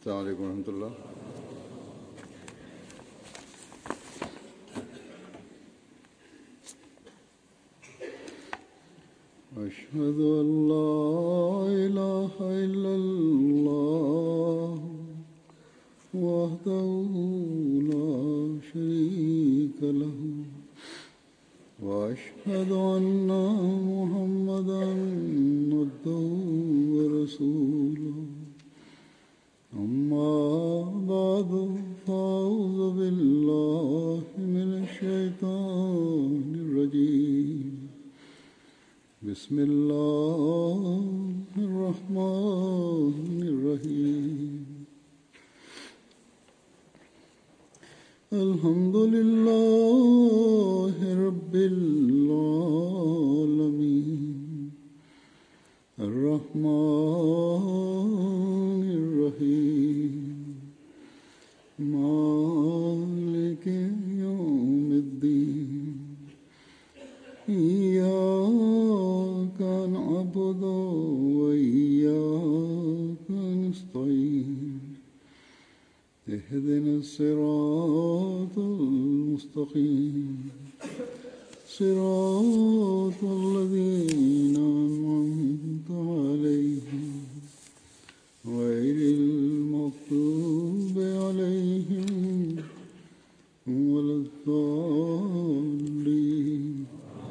السلام عليكم ورحمة الله أشهد أن لا إله إلا الله وحده لا شريك له وأشهد أن محمدا عبده ورسوله أما بعد فأعوذ بالله من الشيطان الرجيم بسم الله الرحمن الرحيم الحمد لله رب العالمين الرحمن الرحيم مالك يوم الدين إياك نعبد وإياك نستعين اهدنا الصراط المستقيم صراط الذين أنعمت عليهم غير المغضوب عليهم ولا الضالين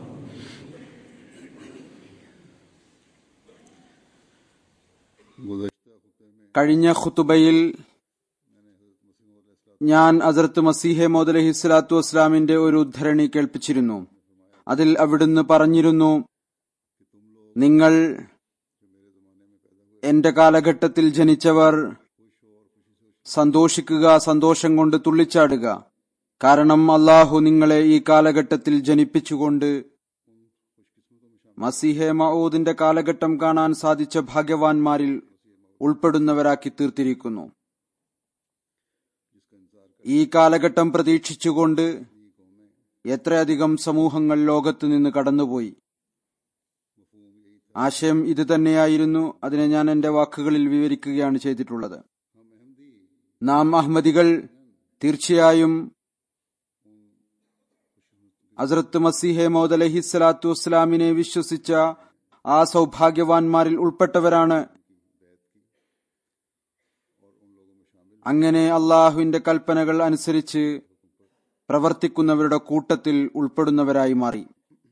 കഴിഞ്ഞ ഖുത്തുബയിൽ ഞാൻ അസർത്ത് മസീഹെ മോദ് അലഹി സ്വലാത്തു വസ്ലാമിന്റെ ഒരു ഉദ്ധരണി കേൾപ്പിച്ചിരുന്നു അതിൽ അവിടുന്ന് പറഞ്ഞിരുന്നു നിങ്ങൾ എന്റെ കാലഘട്ടത്തിൽ ജനിച്ചവർ സന്തോഷിക്കുക സന്തോഷം കൊണ്ട് തുള്ളിച്ചാടുക കാരണം അള്ളാഹു നിങ്ങളെ ഈ കാലഘട്ടത്തിൽ ജനിപ്പിച്ചുകൊണ്ട് മസീഹെ മഊദിന്റെ കാലഘട്ടം കാണാൻ സാധിച്ച ഭാഗ്യവാന്മാരിൽ ഉൾപ്പെടുന്നവരാക്കി തീർത്തിരിക്കുന്നു ഈ കാലഘട്ടം പ്രതീക്ഷിച്ചുകൊണ്ട് എത്രയധികം സമൂഹങ്ങൾ ലോകത്ത് നിന്ന് കടന്നുപോയി ആശയം ഇത് തന്നെയായിരുന്നു അതിനെ ഞാൻ എന്റെ വാക്കുകളിൽ വിവരിക്കുകയാണ് ചെയ്തിട്ടുള്ളത് നാം അഹമ്മദികൾ തീർച്ചയായും ഹസ്രത്ത് മസീഹെ മൗദ് അലഹി സ്വലാത്തു വസ്സലാമിനെ വിശ്വസിച്ച ആ സൗഭാഗ്യവാന്മാരിൽ ഉൾപ്പെട്ടവരാണ് അങ്ങനെ അള്ളാഹുവിന്റെ കൽപ്പനകൾ അനുസരിച്ച് പ്രവർത്തിക്കുന്നവരുടെ കൂട്ടത്തിൽ ഉൾപ്പെടുന്നവരായി മാറി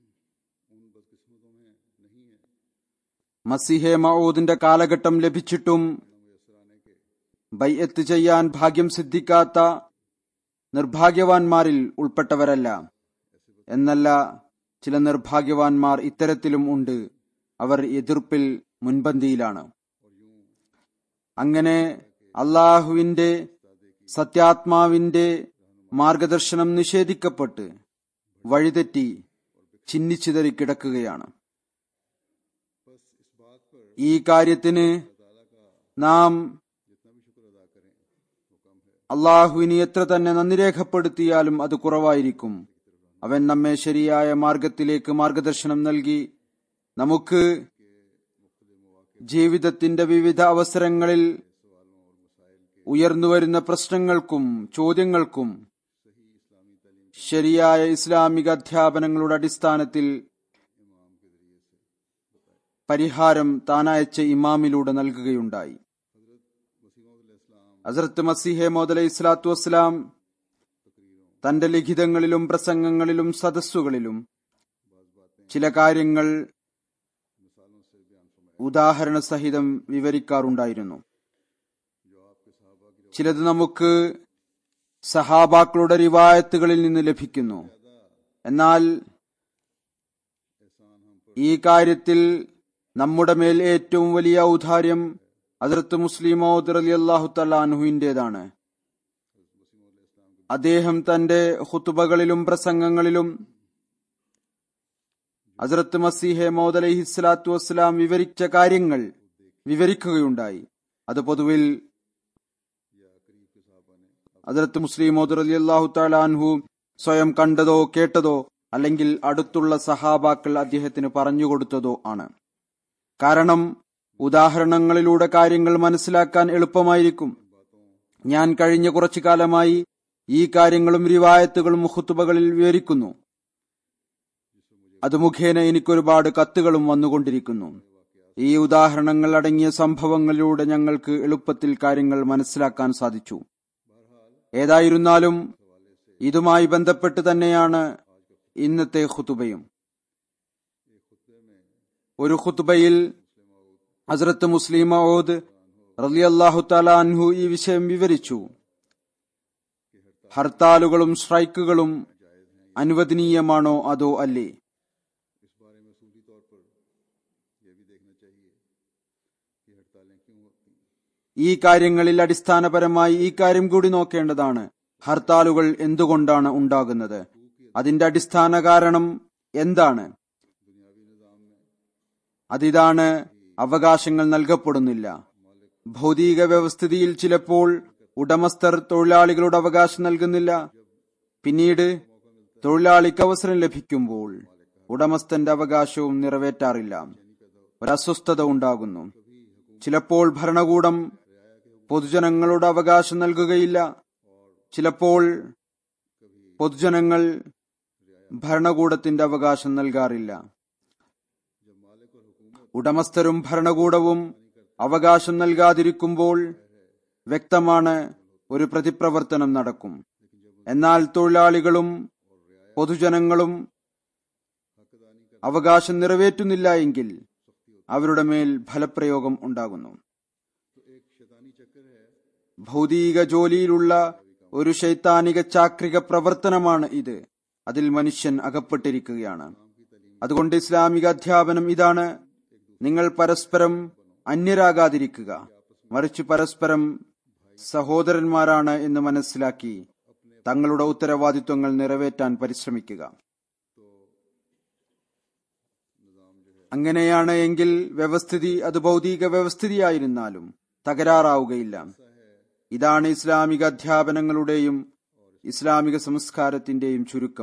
മസിഹെ മഊദിന്റെ കാലഘട്ടം ലഭിച്ചിട്ടും ബൈഅത്ത് ചെയ്യാൻ ഭാഗ്യം സിദ്ധിക്കാത്ത നിർഭാഗ്യവാന്മാരിൽ ഉൾപ്പെട്ടവരല്ല എന്നല്ല ചില നിർഭാഗ്യവാന്മാർ ഇത്തരത്തിലും ഉണ്ട് അവർ എതിർപ്പിൽ മുൻപന്തിയിലാണ് അങ്ങനെ അള്ളാഹുവിന്റെ സത്യാത്മാവിന്റെ മാർഗദർശനം നിഷേധിക്കപ്പെട്ട് വഴിതെറ്റി ചിന്നിച്ചിതറി കിടക്കുകയാണ് ഈ കാര്യത്തിന് നാം അള്ളാഹുവിന് എത്ര തന്നെ നന്ദി രേഖപ്പെടുത്തിയാലും അത് കുറവായിരിക്കും അവൻ നമ്മെ ശരിയായ മാർഗത്തിലേക്ക് മാർഗദർശനം നൽകി നമുക്ക് ജീവിതത്തിന്റെ വിവിധ അവസരങ്ങളിൽ ഉയർന്നുവരുന്ന പ്രശ്നങ്ങൾക്കും ചോദ്യങ്ങൾക്കും ശരിയായ ഇസ്ലാമിക അധ്യാപനങ്ങളുടെ അടിസ്ഥാനത്തിൽ പരിഹാരം താനയച്ച ഇമാമിലൂടെ നൽകുകയുണ്ടായി ഹസരത്ത് മസിഹെ മോദല ഇസ്ലാത്തു വസ്സലാം തന്റെ ലിഖിതങ്ങളിലും പ്രസംഗങ്ങളിലും സദസ്സുകളിലും ചില കാര്യങ്ങൾ ഉദാഹരണ സഹിതം വിവരിക്കാറുണ്ടായിരുന്നു ചിലത് നമുക്ക് സഹാബാക്കളുടെ റിവായത്തുകളിൽ നിന്ന് ലഭിക്കുന്നു എന്നാൽ ഈ കാര്യത്തിൽ നമ്മുടെ മേൽ ഏറ്റവും വലിയ ഔദാര്യം അതിർത്ത് മുസ്ലിമോദ് അലി അള്ളാഹു തലാൻഹുവിൻ്റെതാണ് അദ്ദേഹം തന്റെ ഹുത്തുബകളിലും പ്രസംഗങ്ങളിലും ഹസരത്ത് മസീഹെ മൗദ് അലഹി സ്വലാത്തു വസ്സലാം വിവരിച്ച കാര്യങ്ങൾ വിവരിക്കുകയുണ്ടായി അത് പൊതുവിൽ ഹസരത്ത് മുസ്ലിം മൗദ് അലി അള്ളാഹു താലാൻഹു സ്വയം കണ്ടതോ കേട്ടതോ അല്ലെങ്കിൽ അടുത്തുള്ള സഹാബാക്കൾ അദ്ദേഹത്തിന് പറഞ്ഞുകൊടുത്തതോ ആണ് കാരണം ഉദാഹരണങ്ങളിലൂടെ കാര്യങ്ങൾ മനസ്സിലാക്കാൻ എളുപ്പമായിരിക്കും ഞാൻ കഴിഞ്ഞ കുറച്ചു കാലമായി ഈ കാര്യങ്ങളും റിവായത്തുകളും ഹുത്തുബകളിൽ വിവരിക്കുന്നു അത് മുഖേന എനിക്കൊരുപാട് കത്തുകളും വന്നുകൊണ്ടിരിക്കുന്നു ഈ ഉദാഹരണങ്ങൾ അടങ്ങിയ സംഭവങ്ങളിലൂടെ ഞങ്ങൾക്ക് എളുപ്പത്തിൽ കാര്യങ്ങൾ മനസ്സിലാക്കാൻ സാധിച്ചു ഏതായിരുന്നാലും ഇതുമായി ബന്ധപ്പെട്ട് തന്നെയാണ് ഇന്നത്തെ ഖുതുബയും ഒരു ഖുതുബയിൽ ഹസ്രത്ത് മുസ്ലിം മൗദ് റലിയല്ലാഹു അൻഹു ഈ വിഷയം വിവരിച്ചു ഹർത്താലുകളും സ്ട്രൈക്കുകളും അനുവദനീയമാണോ അതോ അല്ലേ इस बारे में सूली तौर पर यह भी देखना चाहिए कि हड़तालें क्यों होती हैं ഈ കാര്യങ്ങളിൽ അടിസ്ഥാനപരമായി ഈ കാര്യം കൂടി നോക്കേണ്ടതാണ് ഹർത്താലുകൾ എന്തുകൊണ്ടാണ് ഉണ്ടാകുന്നത് അതിന്റെ അടിസ്ഥാന കാരണം എന്താണ് അതിതാണ് അവകാശങ്ങൾ നൽകപ്പെടുന്നില്ല ഭൗതിക വ്യവസ്ഥിതിയിൽ ചിലപ്പോൾ ഉടമസ്ഥർ തൊഴിലാളികളുടെ അവകാശം നൽകുന്നില്ല പിന്നീട് തൊഴിലാളിക്ക് അവസരം ലഭിക്കുമ്പോൾ ഉടമസ്ഥന്റെ അവകാശവും നിറവേറ്റാറില്ല ഒരസ്വസ്ഥത ഉണ്ടാകുന്നു ചിലപ്പോൾ ഭരണകൂടം പൊതുജനങ്ങളുടെ അവകാശം നൽകുകയില്ല ചിലപ്പോൾ പൊതുജനങ്ങൾ ഭരണകൂടത്തിന്റെ അവകാശം നൽകാറില്ല ഉടമസ്ഥരും ഭരണകൂടവും അവകാശം നൽകാതിരിക്കുമ്പോൾ വ്യക്തമാണ് ഒരു പ്രതിപ്രവർത്തനം നടക്കും എന്നാൽ തൊഴിലാളികളും പൊതുജനങ്ങളും അവകാശം നിറവേറ്റുന്നില്ല എങ്കിൽ അവരുടെ മേൽ ഫലപ്രയോഗം ഉണ്ടാകുന്നു ഭൗതിക ജോലിയിലുള്ള ഒരു ശൈത്താനിക ചാക്രിക പ്രവർത്തനമാണ് ഇത് അതിൽ മനുഷ്യൻ അകപ്പെട്ടിരിക്കുകയാണ് അതുകൊണ്ട് ഇസ്ലാമിക അധ്യാപനം ഇതാണ് നിങ്ങൾ പരസ്പരം അന്യരാകാതിരിക്കുക മറിച്ച് പരസ്പരം സഹോദരന്മാരാണ് എന്ന് മനസ്സിലാക്കി തങ്ങളുടെ ഉത്തരവാദിത്വങ്ങൾ നിറവേറ്റാൻ പരിശ്രമിക്കുക അങ്ങനെയാണ് എങ്കിൽ വ്യവസ്ഥിതി അത് ഭൗതിക വ്യവസ്ഥിതിയായിരുന്നാലും തകരാറാവുകയില്ല ഇതാണ് ഇസ്ലാമിക അധ്യാപനങ്ങളുടെയും ഇസ്ലാമിക സംസ്കാരത്തിന്റെയും ചുരുക്കം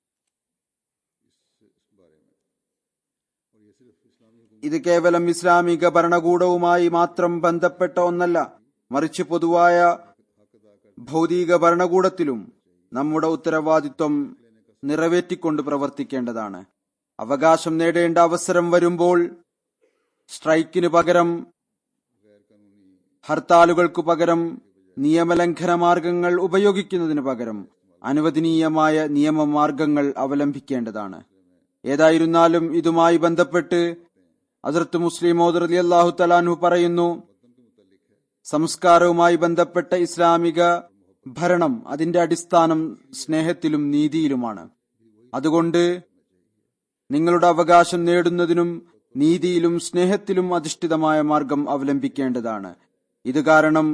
ഇത് കേവലം ഇസ്ലാമിക ഭരണകൂടവുമായി മാത്രം ബന്ധപ്പെട്ട ഒന്നല്ല മറിച്ച് പൊതുവായ ഭൗതിക ഭരണകൂടത്തിലും നമ്മുടെ ഉത്തരവാദിത്വം നിറവേറ്റിക്കൊണ്ട് പ്രവർത്തിക്കേണ്ടതാണ് അവകാശം നേടേണ്ട അവസരം വരുമ്പോൾ സ്ട്രൈക്കിന് പകരം ഹർത്താലുകൾക്കു പകരം നിയമലംഘന മാർഗങ്ങൾ ഉപയോഗിക്കുന്നതിന് പകരം അനുവദനീയമായ നിയമമാർഗങ്ങൾ അവലംബിക്കേണ്ടതാണ് ഏതായിരുന്നാലും ഇതുമായി ബന്ധപ്പെട്ട് അതിർത്ത് മുസ്ലിം മോദർലി അള്ളാഹു തലാൻഹു പറയുന്നു സംസ്കാരവുമായി ബന്ധപ്പെട്ട ഇസ്ലാമിക ഭരണം അതിന്റെ അടിസ്ഥാനം സ്നേഹത്തിലും നീതിയിലുമാണ് അതുകൊണ്ട് നിങ്ങളുടെ അവകാശം നേടുന്നതിനും നീതിയിലും സ്നേഹത്തിലും അധിഷ്ഠിതമായ മാർഗം അവലംബിക്കേണ്ടതാണ് ഇത് കാരണം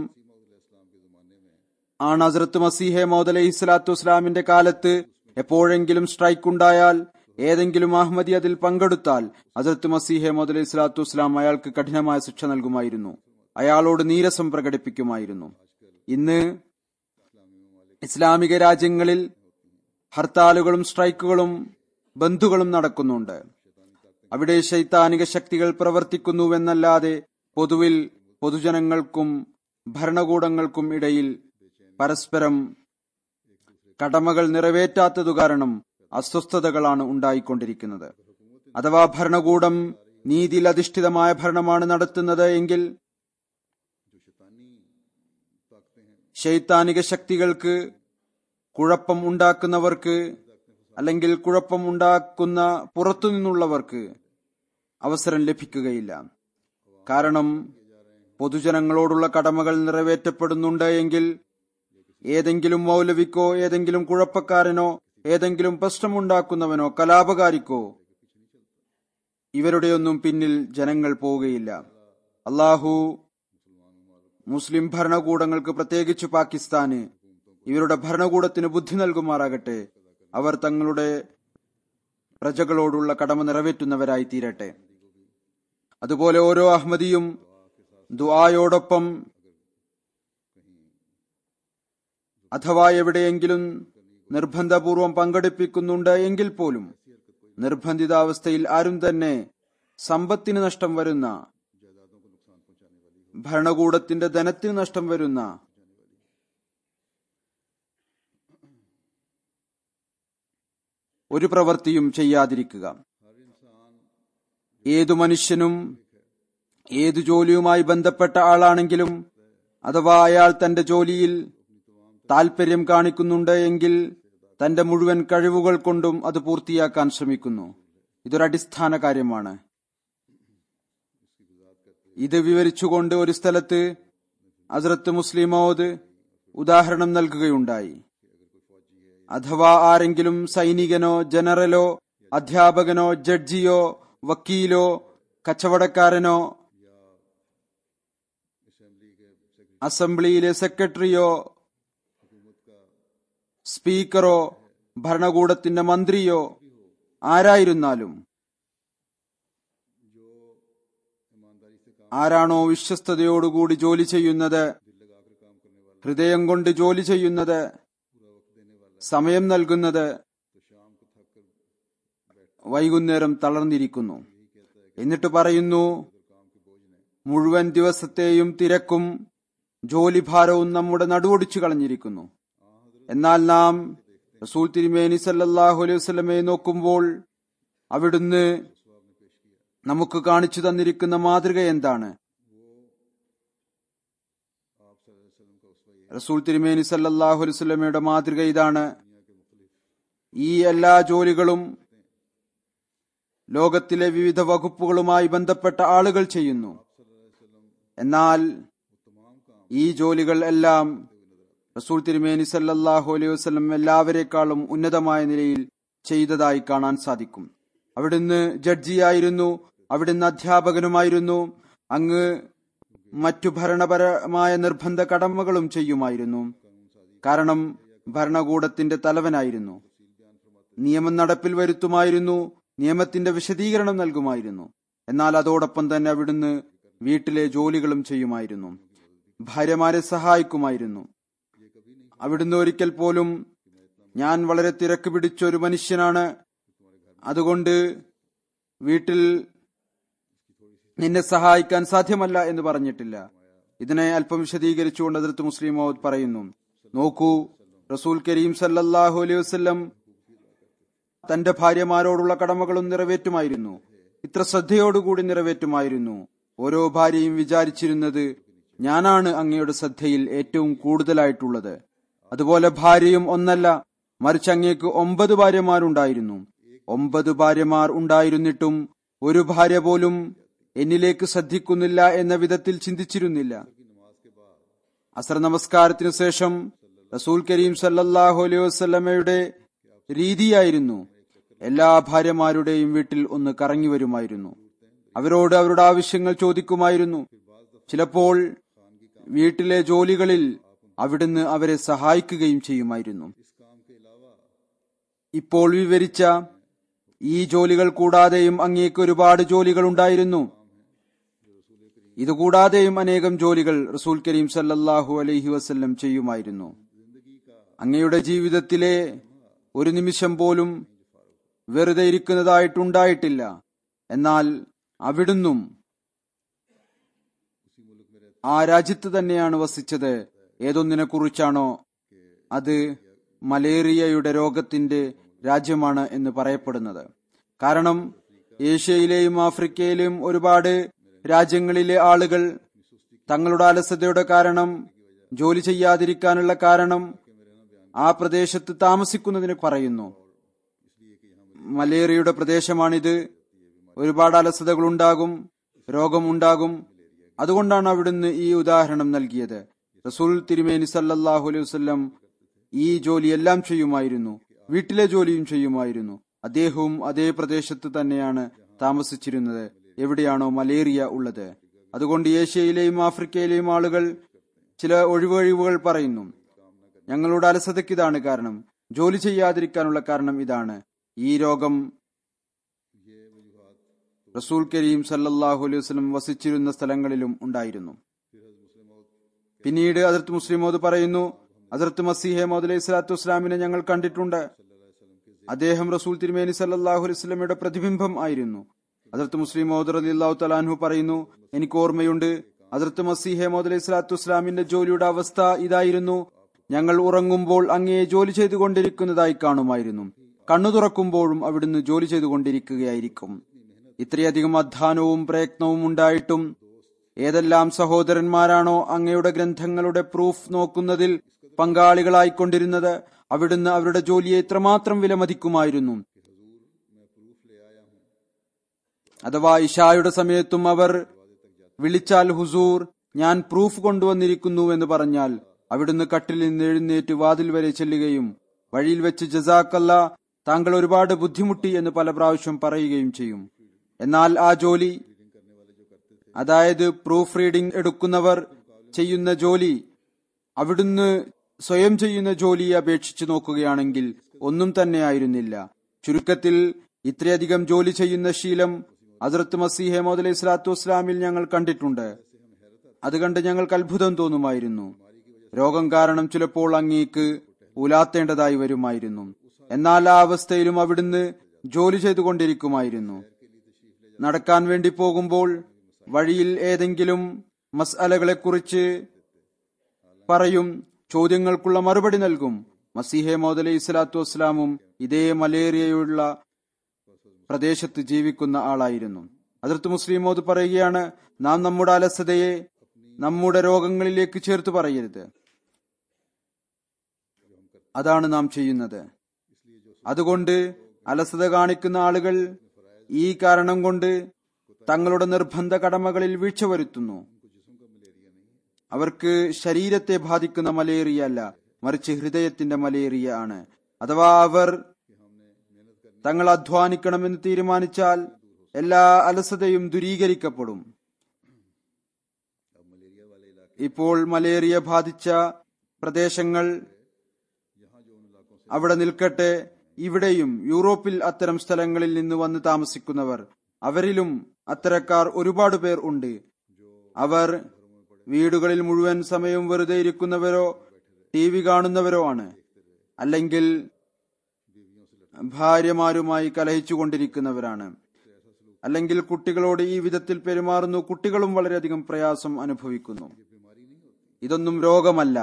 ആണ് ഹസ്രത്ത് മസീഹെ മോദ് അലൈഹി സ്വലാത്തു വസ്സലാമിന്റെ കാലത്ത് എപ്പോഴെങ്കിലും സ്ട്രൈക്ക് ഉണ്ടായാൽ ഏതെങ്കിലും അഹമ്മദി അതിൽ പങ്കെടുത്താൽ ഹസ്രത്ത് മസീഹെ മോദ് അലൈഹി സ്വലാത്തു വസ്സലാം അയാൾക്ക് കഠിനമായ ശിക്ഷ നൽകുമായിരുന്നു അയാളോട് നീരസം പ്രകടിപ്പിക്കുമായിരുന്നു ഇന്ന് ഇസ്ലാമിക രാജ്യങ്ങളിൽ ഹർത്താലുകളും സ്ട്രൈക്കുകളും ബന്ധുകളും നടക്കുന്നുണ്ട് അവിടെ ശൈത്താനിക ശക്തികൾ പ്രവർത്തിക്കുന്നുവെന്നല്ലാതെ പൊതുവിൽ പൊതുജനങ്ങൾക്കും ഭരണകൂടങ്ങൾക്കും ഇടയിൽ പരസ്പരം കടമകൾ നിറവേറ്റാത്തതു കാരണം അസ്വസ്ഥതകളാണ് ഉണ്ടായിക്കൊണ്ടിരിക്കുന്നത് അഥവാ ഭരണകൂടം നീതിയിൽ അധിഷ്ഠിതമായ ഭരണമാണ് നടത്തുന്നത് എങ്കിൽ ശൈത്താനിക ശക്തികൾക്ക് കുഴപ്പം ഉണ്ടാക്കുന്നവർക്ക് അല്ലെങ്കിൽ കുഴപ്പം ഉണ്ടാക്കുന്ന പുറത്തുനിന്നുള്ളവർക്ക് അവസരം ലഭിക്കുകയില്ല കാരണം പൊതുജനങ്ങളോടുള്ള കടമകൾ നിറവേറ്റപ്പെടുന്നുണ്ട് എങ്കിൽ ഏതെങ്കിലും മൗലവിക്കോ ഏതെങ്കിലും കുഴപ്പക്കാരനോ ഏതെങ്കിലും പ്രശ്നമുണ്ടാക്കുന്നവനോ കലാപകാരിക്കോ ഇവരുടെയൊന്നും പിന്നിൽ ജനങ്ങൾ പോവുകയില്ല അള്ളാഹു മുസ്ലിം ഭരണകൂടങ്ങൾക്ക് പ്രത്യേകിച്ച് പാകിസ്ഥാന് ഇവരുടെ ഭരണകൂടത്തിന് ബുദ്ധി നൽകുമാറാകട്ടെ അവർ തങ്ങളുടെ പ്രജകളോടുള്ള കടമ നിറവേറ്റുന്നവരായി തീരട്ടെ അതുപോലെ ഓരോ അഹമ്മദിയും ദുആയോടൊപ്പം അഥവാ എവിടെയെങ്കിലും നിർബന്ധപൂർവം പങ്കെടുപ്പിക്കുന്നുണ്ട് എങ്കിൽ പോലും നിർബന്ധിതാവസ്ഥയിൽ ആരും തന്നെ സമ്പത്തിന് നഷ്ടം വരുന്ന ഭരണകൂടത്തിന്റെ ധനത്തിന് നഷ്ടം വരുന്ന ഒരു പ്രവൃത്തിയും ചെയ്യാതിരിക്കുക ഏതു മനുഷ്യനും ഏതു ജോലിയുമായി ബന്ധപ്പെട്ട ആളാണെങ്കിലും അഥവാ അയാൾ തന്റെ ജോലിയിൽ താൽപര്യം കാണിക്കുന്നുണ്ട് എങ്കിൽ തന്റെ മുഴുവൻ കഴിവുകൾ കൊണ്ടും അത് പൂർത്തിയാക്കാൻ ശ്രമിക്കുന്നു ഇതൊരു അടിസ്ഥാന കാര്യമാണ് ഇത് വിവരിച്ചുകൊണ്ട് ഒരു സ്ഥലത്ത് അസറത്ത് മുസ്ലിമോദ് ഉദാഹരണം നൽകുകയുണ്ടായി അഥവാ ആരെങ്കിലും സൈനികനോ ജനറലോ അധ്യാപകനോ ജഡ്ജിയോ വക്കീലോ കച്ചവടക്കാരനോ അസംബ്ലിയിലെ സെക്രട്ടറിയോ സ്പീക്കറോ ഭരണകൂടത്തിന്റെ മന്ത്രിയോ ആരായിരുന്നാലും ആരാണോ വിശ്വസ്തയോടുകൂടി ജോലി ചെയ്യുന്നത് ഹൃദയം കൊണ്ട് ജോലി ചെയ്യുന്നത് സമയം നൽകുന്നത് വൈകുന്നേരം തളർന്നിരിക്കുന്നു എന്നിട്ട് പറയുന്നു മുഴുവൻ ദിവസത്തെയും തിരക്കും ജോലിഭാരവും നമ്മുടെ നടുവൊടിച്ചു കളഞ്ഞിരിക്കുന്നു എന്നാൽ നാം റസൂൽ തിരുമേനി സല്ലല്ലാഹു അലൈഹി വസല്ലമയെ നോക്കുമ്പോൾ അവിടുന്ന് നമുക്ക് കാണിച്ചു തന്നിരിക്കുന്ന മാതൃക എന്താണ് റസൂൽ തിരുമേനി സല്ലല്ലാഹു അലൈഹി വസല്ലമയുടെ മാതൃക ഇതാണ് ഈ എല്ലാ ജോലികളും ലോകത്തിലെ വിവിധ വകുപ്പുകളുമായി ബന്ധപ്പെട്ട ആളുകൾ ചെയ്യുന്നു എന്നാൽ ഈ ജോലികൾ എല്ലാം റസൂൽ തിരുമേനി സല്ലല്ലാഹു അലൈഹി വസല്ലം എല്ലാവരെക്കാളും ഉന്നതമായ നിലയിൽ ചെയ്തതായി കാണാൻ സാധിക്കും അവിടുന്ന് ജഡ്ജിയായിരുന്നു അവിടുന്ന് അധ്യാപകനുമായിരുന്നു അങ്ങ് മറ്റു ഭരണപരമായ നിർബന്ധ കടമകളും ചെയ്യുമായിരുന്നു കാരണം ഭരണകൂടത്തിന്റെ തലവനായിരുന്നു നിയമം നടപ്പിൽ വരുത്തുമായിരുന്നു നിയമത്തിന്റെ വിശദീകരണം നൽകുമായിരുന്നു എന്നാൽ അതോടൊപ്പം തന്നെ അവിടുന്ന് വീട്ടിലെ ജോലികളും ചെയ്യുമായിരുന്നു ഭാര്യമാരെ സഹായിക്കുമായിരുന്നു അവിടുന്ന് ഒരിക്കൽ പോലും ഞാൻ വളരെ തിരക്ക് പിടിച്ച ഒരു മനുഷ്യനാണ് അതുകൊണ്ട് വീട്ടിൽ നിന്നെ സഹായിക്കാൻ സാധ്യമല്ല എന്ന് പറഞ്ഞിട്ടില്ല ഇതിനെ അല്പം വിശദീകരിച്ചുകൊണ്ട് അതിർത്ത് മുസ്ലിം മൗദ് പറയുന്നു നോക്കൂ റസൂൽ കരീം സല്ലല്ലാഹു അലൈഹി വസല്ലം തന്റെ ഭാര്യമാരോടുള്ള കടമകളും നിറവേറ്റുമായിരുന്നു ഇത്ര ശ്രദ്ധയോടുകൂടി നിറവേറ്റുമായിരുന്നു ഓരോ ഭാര്യയും വിചാരിച്ചിരുന്നത് ഞാനാണ് അങ്ങയുടെ ശ്രദ്ധയിൽ ഏറ്റവും കൂടുതലായിട്ടുള്ളത് അതുപോലെ ഭാര്യയും ഒന്നല്ല മറിച്ച് അങ്ങേക്ക് ഒമ്പത് ഭാര്യമാരുണ്ടായിരുന്നു ഒമ്പത് ഭാര്യമാർ ഉണ്ടായിരുന്നിട്ടും ഒരു ഭാര്യ പോലും എന്നിലേക്ക് ശ്രദ്ധിക്കുന്നില്ല എന്ന വിധത്തിൽ ചിന്തിച്ചിരുന്നില്ല അസർ നമസ്കാരത്തിനു ശേഷം റസൂൽ കരീം സല്ലല്ലാഹു അലൈഹി വസല്ലമയുടെ രീതിയായിരുന്നു എല്ലാ ഭാര്യമാരുടെയും വീട്ടിൽ ഒന്ന് കറങ്ങി വരുമായിരുന്നു അവരോട് അവരുടെ ആവശ്യങ്ങൾ ചോദിക്കുമായിരുന്നു ചിലപ്പോൾ വീട്ടിലെ ജോലികളിൽ അവിടുന്ന് അവരെ സഹായിക്കുകയും ചെയ്യുമായിരുന്നു ഇപ്പോൾ വിവരിച്ച ഈ ജോലികൾ കൂടാതെയും അങ്ങേക്ക് ഒരുപാട് ജോലികൾ ഉണ്ടായിരുന്നു ഇതുകൂടാതെയും അനേകം ജോലികൾ റസൂൽ കരീം സല്ലല്ലാഹു അലൈഹി വസല്ലം ചെയ്യുമായിരുന്നു അങ്ങയുടെ ജീവിതത്തിലെ ഒരു നിമിഷം പോലും വെറുതെ ഇരിക്കുന്നതായിട്ടുണ്ടായിട്ടില്ല എന്നാൽ അവിടുന്നും ആ രാജ്യത്ത് തന്നെയാണ് വസിച്ചത് ഏതൊന്നിനെ കുറിച്ചാണോ അത് മലേറിയയുടെ രോഗത്തിന്റെ രാജ്യമാണ് എന്ന് പറയപ്പെടുന്നത് കാരണം ഏഷ്യയിലെയും ആഫ്രിക്കയിലെയും ഒരുപാട് രാജ്യങ്ങളിലെ ആളുകൾ തങ്ങളുടെ അലസതയുടെ കാരണം ജോലി ചെയ്യാതിരിക്കാനുള്ള കാരണം ആ പ്രദേശത്ത് താമസിക്കുന്നതിന് പറയുന്നു മലേറിയയുടെ പ്രദേശമാണിത് ഒരുപാട് അലസതകൾ ഉണ്ടാകും രോഗമുണ്ടാകും അതുകൊണ്ടാണ് അവിടുന്ന് ഈ ഉദാഹരണം നൽകിയത് റസൂൽ തിരുമേനി സല്ലല്ലാഹു അലൈഹി വസല്ലം ഈ ജോലിയെല്ലാം ചെയ്യുമായിരുന്നു വീട്ടിലെ ജോലിയും ചെയ്യുമായിരുന്നു അദ്ദേഹവും അതേ പ്രദേശത്ത് തന്നെയാണ് താമസിച്ചിരുന്നത് എവിടെയാണോ മലേറിയ ഉള്ളത് അതുകൊണ്ട് ഏഷ്യയിലെയും ആഫ്രിക്കയിലെയും ആളുകൾ ചില ഒഴിവൊഴിവുകൾ പറയുന്നു ഞങ്ങളുടെ അലസതയ്ക്ക് ഇതാണ് കാരണം ജോലി ചെയ്യാതിരിക്കാനുള്ള കാരണം ഇതാണ് ഈ രോഗം റസൂൽ കരീം സല്ലല്ലാഹു അലൈഹി വസല്ലം വസിച്ചിരുന്ന സ്ഥലങ്ങളിലും ഉണ്ടായിരുന്നു പിന്നീട് അതിർത്ത് മുസ്ലിമോദ് പറയുന്നു അതിർത്ത് മസീഹെ മോദ് അലൈഹി സ്വലാത്തു വസ്സലാമിനെ ഞങ്ങൾ കണ്ടിട്ടുണ്ട് അദ്ദേഹം റസൂൽ തിരുമേനി സല്ലല്ലാഹു അലൈഹി വസല്ലമയുടെ പ്രതിബിംബം ആയിരുന്നു അതിർത്ത് മുസ്ലിം മോദ് റളിയല്ലാഹു തലാൻഹു പറയുന്നു എനിക്ക് ഓർമ്മയുണ്ട് അതിർത്ത് മസീഹെ മോദ് അലൈഹി സ്വലാത്തു വസ്സലാമിന്റെ ജോലിയുടെ അവസ്ഥ ഇതായിരുന്നു ഞങ്ങൾ ഉറങ്ങുമ്പോൾ അങ്ങയെ ജോലി ചെയ്തുകൊണ്ടിരിക്കുന്നതായി കാണുമായിരുന്നു കണ്ണു തുറക്കുമ്പോഴും അവിടുന്ന് ജോലി ചെയ്തുകൊണ്ടിരിക്കുകയായിരിക്കും ഇത്രയധികം അധ്വാനവും പ്രയത്നവും ഉണ്ടായിട്ടും ഏതെല്ലാം സഹോദരന്മാരാണോ അങ്ങയുടെ ഗ്രന്ഥങ്ങളുടെ പ്രൂഫ് നോക്കുന്നതിൽ പങ്കാളികളായിക്കൊണ്ടിരുന്നത് അവിടുന്ന് അവരുടെ ജോലിയെ ഇത്രമാത്രം വിലമതിക്കുമായിരുന്നു അഥവാ ഇഷായുടെ സമയത്തും അവർ വിളിച്ചാൽ ഹുസൂർ ഞാൻ പ്രൂഫ് കൊണ്ടുവന്നിരിക്കുന്നു എന്ന് പറഞ്ഞാൽ അവിടുന്ന് കട്ടിൽ നിന്ന് എഴുന്നേറ്റ് വാതിൽ വരെ ചെല്ലുകയും വഴിയിൽ വെച്ച് ജസാക്കല്ല താങ്കൾ ഒരുപാട് ബുദ്ധിമുട്ടി എന്ന് പല പ്രാവശ്യം പറയുകയും ചെയ്യും എന്നാൽ ആ ജോലി അതായത് പ്രൂഫ് റീഡിംഗ് എടുക്കുന്നവർ ചെയ്യുന്ന ജോലി അവിടുന്ന് സ്വയം ചെയ്യുന്ന ജോലിയെ അപേക്ഷിച്ച് നോക്കുകയാണെങ്കിൽ ഒന്നും തന്നെയായിരുന്നില്ല ചുരുക്കത്തിൽ ഇത്രയധികം ജോലി ചെയ്യുന്ന ശീലം ഹസ്രത്ത് മസീഹെ മോദ് അലൈഹി സ്വലാത്തു വസ്സലാമിൽ ഞങ്ങൾ കണ്ടിട്ടുണ്ട് അത് കണ്ട് ഞങ്ങൾക്ക് അത്ഭുതം തോന്നുമായിരുന്നു രോഗം കാരണം ചിലപ്പോൾ അങ്ങേക്ക് ഉലാത്തേണ്ടതായി വരുമായിരുന്നു എന്നാൽ ആ അവസ്ഥയിലും അവിടുന്ന് ജോലി ചെയ്തുകൊണ്ടിരിക്കുമായിരുന്നു നടക്കാൻ വേണ്ടി പോകുമ്പോൾ വഴിയിൽ ഏതെങ്കിലും മസ്അലകളെക്കുറിച്ച് പറയും ചോദ്യങ്ങൾക്കുള്ള മറുപടി നൽകും മസീഹെ മോദ് അലൈഹി സ്വലാത്തു വസ്സലാമും ഇതേ മലേറിയയുള്ള പ്രദേശത്ത് ജീവിക്കുന്ന ആളായിരുന്നു അതിർത്ത് മുസ്ലിം മോദ് പറയുകയാണ് നാം നമ്മുടെ അലസതയെ നമ്മുടെ രോഗങ്ങളിലേക്ക് ചേർത്ത് പറയരുത് അതാണ് നാം ചെയ്യുന്നത് അതുകൊണ്ട് അലസത കാണിക്കുന്ന ആളുകൾ ഈ കാരണം കൊണ്ട് തങ്ങളുടെ നിർബന്ധ കടമകളിൽ വീഴ്ച വരുത്തുന്നു അവർക്ക് ശരീരത്തെ ബാധിക്കുന്ന മലേറിയ അല്ല മറിച്ച് ഹൃദയത്തിന്റെ മലേറിയ ആണ് അഥവാ അവർ തങ്ങൾ അധ്വാനിക്കണമെന്ന് തീരുമാനിച്ചാൽ എല്ലാ അലസതയും ദുരീകരിക്കപ്പെടും ഇപ്പോൾ മലേറിയ ബാധിച്ച പ്രദേശങ്ങൾ അവിടെ നിൽക്കട്ടെ ഇവിടെയും യൂറോപ്പിൽ അത്തരം സ്ഥലങ്ങളിൽ നിന്ന് വന്ന് താമസിക്കുന്നവർ അവരിലും അത്തരക്കാർ ഒരുപാട് പേർ ഉണ്ട് അവർ വീടുകളിൽ മുഴുവൻ സമയവും വെറുതെ ഇരിക്കുന്നവരോ ടി വി കാണുന്നവരോ ആണ് അല്ലെങ്കിൽ ഭാര്യമാരുമായി കലഹിച്ചുകൊണ്ടിരിക്കുന്നവരാണ് അല്ലെങ്കിൽ കുട്ടികളോട് ഈ വിധത്തിൽ പെരുമാറുന്നു കുട്ടികളും വളരെയധികം പ്രയാസം അനുഭവിക്കുന്നു ഇതൊന്നും രോഗമല്ല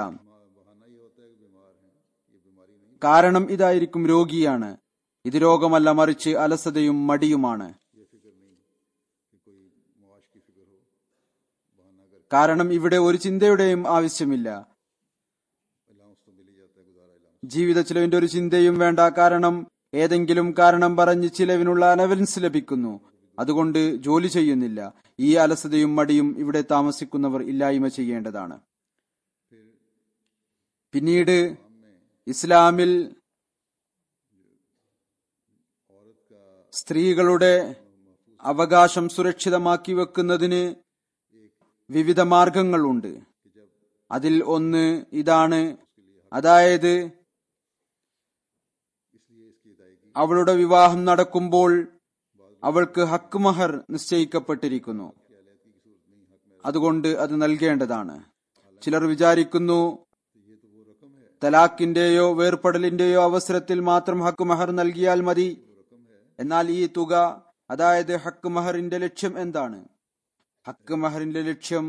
കാരണം ഇതായിരിക്കും രോഗിയാണ് ഇത് രോഗമല്ല മറിച്ച് അലസതയും മടിയുമാണ് കാരണം ഇവിടെ ഒരു ചിന്തയുടെയും ആവശ്യമില്ല ജീവിത ചിലവിന്റെ ഒരു ചിന്തയും വേണ്ട കാരണം ഏതെങ്കിലും കാരണം പറഞ്ഞ് ചിലവിനുള്ള അലവൻസ് ലഭിക്കുന്നു അതുകൊണ്ട് ജോലി ചെയ്യുന്നില്ല ഈ അലസതയും മടിയും ഇവിടെ താമസിക്കുന്നവർ ഇല്ലായ്മ ചെയ്യേണ്ടതാണ് പിന്നീട് ഇസ്ലാമിൽ സ്ത്രീകളുടെ അവകാശം സുരക്ഷിതമാക്കി വെക്കുന്നതിന് വിവിധ മാർഗങ്ങളുണ്ട് അതിൽ ഒന്ന് ഇതാണ് അതായത് അവളുടെ വിവാഹം നടക്കുമ്പോൾ അവൾക്ക് ഹക്ക് മഹർ നിശ്ചയിക്കപ്പെട്ടിരിക്കുന്നു അതുകൊണ്ട് അത് നൽകേണ്ടതാണ് ചിലർ വിചാരിക്കുന്നു തലാഖിന്റെയോ വേർപെടലിന്റെയോ അവസരത്തിൽ മാത്രം ഹക്ക് മഹർ നൽകിയാൽ മതി എന്നാൽ ഈ തുക അതായത് ഹക്ക് മഹറിന്റെ ലക്ഷ്യം എന്താണ് ഹക്ക് മഹറിന്റെ ലക്ഷ്യം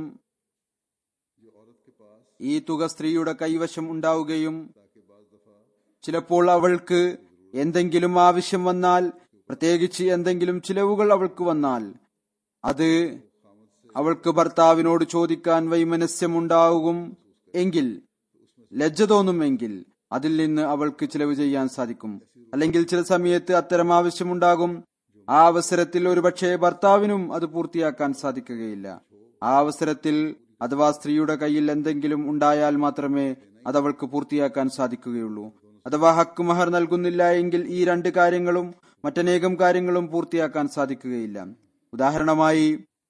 ഈ തുക സ്ത്രീയുടെ കൈവശം ഉണ്ടാവുകയും ചിലപ്പോൾ അവൾക്ക് എന്തെങ്കിലും ആവശ്യം വന്നാൽ പ്രത്യേകിച്ച് എന്തെങ്കിലും ചിലവുകൾ അവൾക്ക് വന്നാൽ അത് അവൾക്ക് ഭർത്താവിനോട് ചോദിക്കാൻ വൈമനസ്യമുണ്ടാകും എങ്കിൽ ലജ്ജ തോന്നുമെങ്കിൽ അതിൽ നിന്ന് അവൾക്ക് ചിലവ് ചെയ്യാൻ സാധിക്കും അല്ലെങ്കിൽ ചില സമയത്ത് അത്തരം ആവശ്യമുണ്ടാകും ആ അവസരത്തിൽ ഒരുപക്ഷെ ഭർത്താവിനും അത് പൂർത്തിയാക്കാൻ സാധിക്കുകയില്ല ആ അവസരത്തിൽ അഥവാ സ്ത്രീയുടെ കയ്യിൽ എന്തെങ്കിലും ഉണ്ടായാൽ മാത്രമേ അത് അവൾക്ക് പൂർത്തിയാക്കാൻ സാധിക്കുകയുള്ളൂ അഥവാ ഹക്ക് മഹർ നൽകുന്നില്ല എങ്കിൽ ഈ രണ്ട് കാര്യങ്ങളും മറ്റനേകം കാര്യങ്ങളും പൂർത്തിയാക്കാൻ സാധിക്കുകയില്ല ഉദാഹരണമായി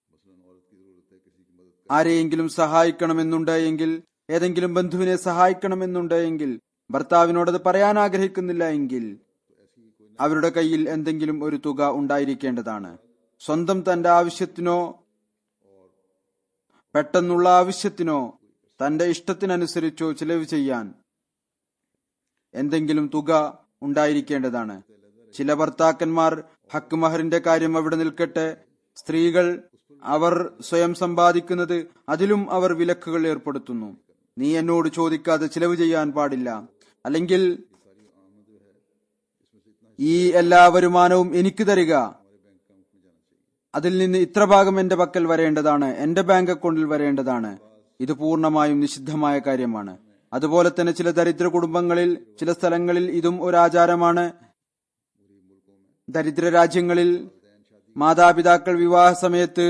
ആരെയെങ്കിലും സഹായിക്കണമെന്നുണ്ട് എങ്കിൽ ഏതെങ്കിലും ബന്ധുവിനെ സഹായിക്കണമെന്നുണ്ട് എങ്കിൽ ഭർത്താവിനോടത് പറയാൻ ആഗ്രഹിക്കുന്നില്ല എങ്കിൽ അവരുടെ കയ്യിൽ എന്തെങ്കിലും ഒരു തുക ഉണ്ടായിരിക്കേണ്ടതാണ് സ്വന്തം തന്റെ ആവശ്യത്തിനോ പെട്ടെന്നുള്ള ആവശ്യത്തിനോ തന്റെ ഇഷ്ടത്തിനനുസരിച്ചോ ചിലവ് ചെയ്യാൻ എന്തെങ്കിലും തുക ഉണ്ടായിരിക്കേണ്ടതാണ് ചില ഭർത്താക്കന്മാർ ഹക്ക് മഹറിന്റെ കാര്യം അവിടെ നിൽക്കട്ടെ സ്ത്രീകൾ അവർ സ്വയം സമ്പാദിക്കുന്നത് അതിലും അവർ വിലക്കുകൾ ഏർപ്പെടുത്തുന്നു നീ എന്നോട് ചോദിക്കാതെ ചിലവ് ചെയ്യാൻ പാടില്ല അല്ലെങ്കിൽ ഈ എല്ലാ വരുമാനവും എനിക്ക് തരിക അതിൽ നിന്ന് ഇത്ര ഭാഗം എന്റെ പക്കൽ വരേണ്ടതാണ് എന്റെ ബാങ്ക് അക്കൗണ്ടിൽ വരേണ്ടതാണ് ഇത് പൂർണ്ണമായും നിഷിദ്ധമായ കാര്യമാണ് അതുപോലെ തന്നെ ചില ദരിദ്ര കുടുംബങ്ങളിൽ ചില സ്ഥലങ്ങളിൽ ഇതും ഒരു ആചാരമാണ് ദരിദ്ര രാജ്യങ്ങളിൽ മാതാപിതാക്കൾ വിവാഹ സമയത്ത്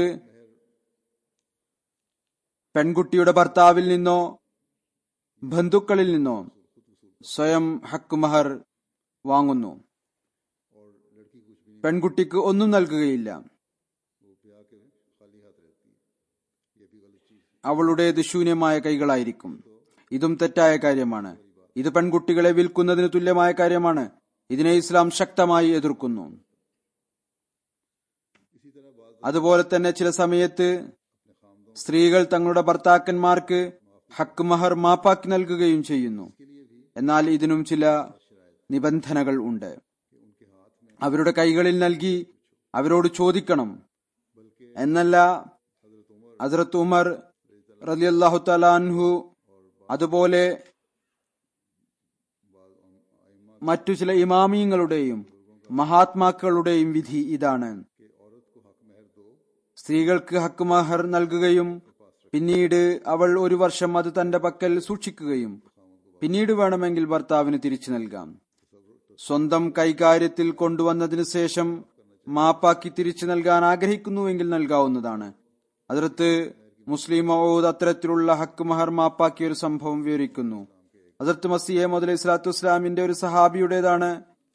പെൺകുട്ടിയുടെ ഭർത്താവിൽ നിന്നോ ബന്ധുക്കളിൽ നിന്നോ സ്വയം ഹക്ക് മഹർ വാങ്ങുന്നു പെൺകുട്ടിക്ക് ഒന്നും നൽകുകയില്ല അവളുടേത് ശൂന്യമായ കൈകളായിരിക്കും ഇതും തെറ്റായ കാര്യമാണ് ഇത് പെൺകുട്ടികളെ വിൽക്കുന്നതിന് തുല്യമായ കാര്യമാണ് ഇതിനെ ഇസ്ലാം ശക്തമായി എതിർക്കുന്നു അതുപോലെ തന്നെ ചില സമയത്ത് സ്ത്രീകൾ തങ്ങളുടെ ഭർത്താക്കന്മാർക്ക് ഹക്ക് മഹർ മാപ്പാക്കി നൽകുകയും ചെയ്യുന്നു എന്നാൽ ഇതിനും ചില നിബന്ധനകൾ ഉണ്ട് അവരുടെ കൈകളിൽ നൽകി അവരോട് ചോദിക്കണം എന്നല്ല ഹസ്രത്ത് ഉമർ റലിയല്ലാഹു തലാൻഹു അതുപോലെ മറ്റു ചില ഇമാമിയങ്ങളുടെയും മഹാത്മാക്കളുടെയും വിധി ഇതാണ് സ്ത്രീകൾക്ക് ഹക്ക് മഹർ നൽകുകയും പിന്നീട് അവൾ ഒരു വർഷം അത് തന്റെ പക്കൽ സൂക്ഷിക്കുകയും പിന്നീട് വേണമെങ്കിൽ ഭർത്താവിന് തിരിച്ചു നൽകാം സ്വന്തം കൈകാര്യത്തിൽ കൊണ്ടുവന്നതിനു ശേഷം മാപ്പാക്കി തിരിച്ചു നൽകാൻ ആഗ്രഹിക്കുന്നുവെങ്കിൽ നൽകാവുന്നതാണ് അതിർത്ത് മുസ്ലിം മൗദ് അത്തരത്തിലുള്ള ഹക്ക് മഹർ മാപ്പാക്കിയ ഒരു സംഭവം വിവരിക്കുന്നു അതിർത്ത് മസിയെ മുതലേ ഇസ്ലാത്തു ഇസ്ലാമിന്റെ ഒരു സഹാബിയുടേതാണ്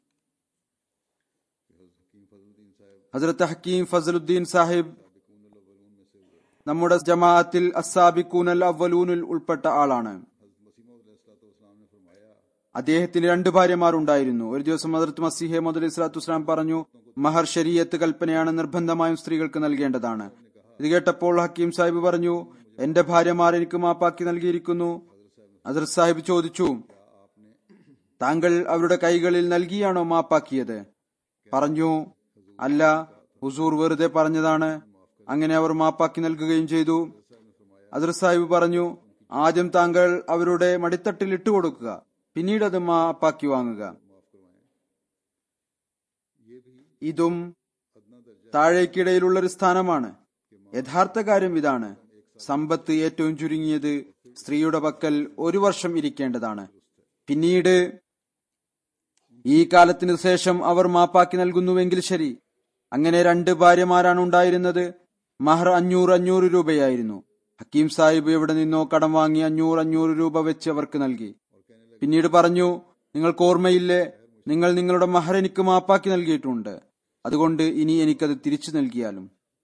ഹസരത്ത് ഹക്കീം ഫസലുദ്ദീൻ സാഹിബ് നമ്മുടെ ജമാഅത്തിൽ അസാബിക്കൂനൽ അവലൂനിൽ ഉൾപ്പെട്ട ആളാണ് അദ്ദേഹത്തിന് രണ്ട് ഭാര്യമാരുണ്ടായിരുന്നു ഒരു ദിവസം ഹസരത്ത് മസിഹെ മുതൽ ഇസ്ലാത്തു ഇസ്ലാം പറഞ്ഞു മഹർ ശരീയത്ത് കൽപ്പനയാണ് നിർബന്ധമായും സ്ത്രീകൾക്ക് നൽകേണ്ടതാണ് ഇത് കേട്ടപ്പോൾ ഹക്കീം സാഹിബ് പറഞ്ഞു എന്റെ ഭാര്യമാർ എനിക്ക് മാപ്പാക്കി നൽകിയിരിക്കുന്നു അസർ സാഹിബ് ചോദിച്ചു താങ്കൾ അവരുടെ കൈകളിൽ നൽകിയാണോ മാപ്പാക്കിയത് പറഞ്ഞു അല്ല ഹുസൂർ വെറുതെ പറഞ്ഞതാണ് അങ്ങനെ അവർ മാപ്പാക്കി നൽകുകയും ചെയ്തു അസർ സാഹിബ് പറഞ്ഞു ആദ്യം താങ്കൾ അവരുടെ മടിത്തട്ടിൽ ഇട്ടുകൊടുക്കുക പിന്നീട് അത് മാപ്പാക്കി വാങ്ങുക ഇതും താഴേക്കിടയിലുള്ള ഒരു സ്ഥാനമാണ് യഥാർത്ഥ കാര്യം ഇതാണ് സമ്പത്ത് ഏറ്റവും ചുരുങ്ങിയത് സ്ത്രീയുടെ പക്കൽ ഒരു വർഷം ഇരിക്കേണ്ടതാണ് പിന്നീട് ഈ കാലത്തിനു ശേഷം അവർ മാപ്പാക്കി നൽകുന്നുവെങ്കിൽ ശരി അങ്ങനെ രണ്ട് ഭാര്യമാരാണ് ഉണ്ടായിരുന്നത് മഹർ അഞ്ഞൂറ് അഞ്ഞൂറ് രൂപയായിരുന്നു ഹക്കീം സാഹിബ് എവിടെ നിന്നോ കടം വാങ്ങി അഞ്ഞൂറ് അഞ്ഞൂറ് രൂപ വെച്ച് അവർക്ക് നൽകി പിന്നീട് പറഞ്ഞു നിങ്ങൾക്ക് ഓർമ്മയില്ലേ നിങ്ങൾ നിങ്ങളുടെ മഹർ എനിക്ക് മാപ്പാക്കി നൽകിയിട്ടുണ്ട് അതുകൊണ്ട് ഇനി എനിക്കത് തിരിച്ചു നൽകിയാലും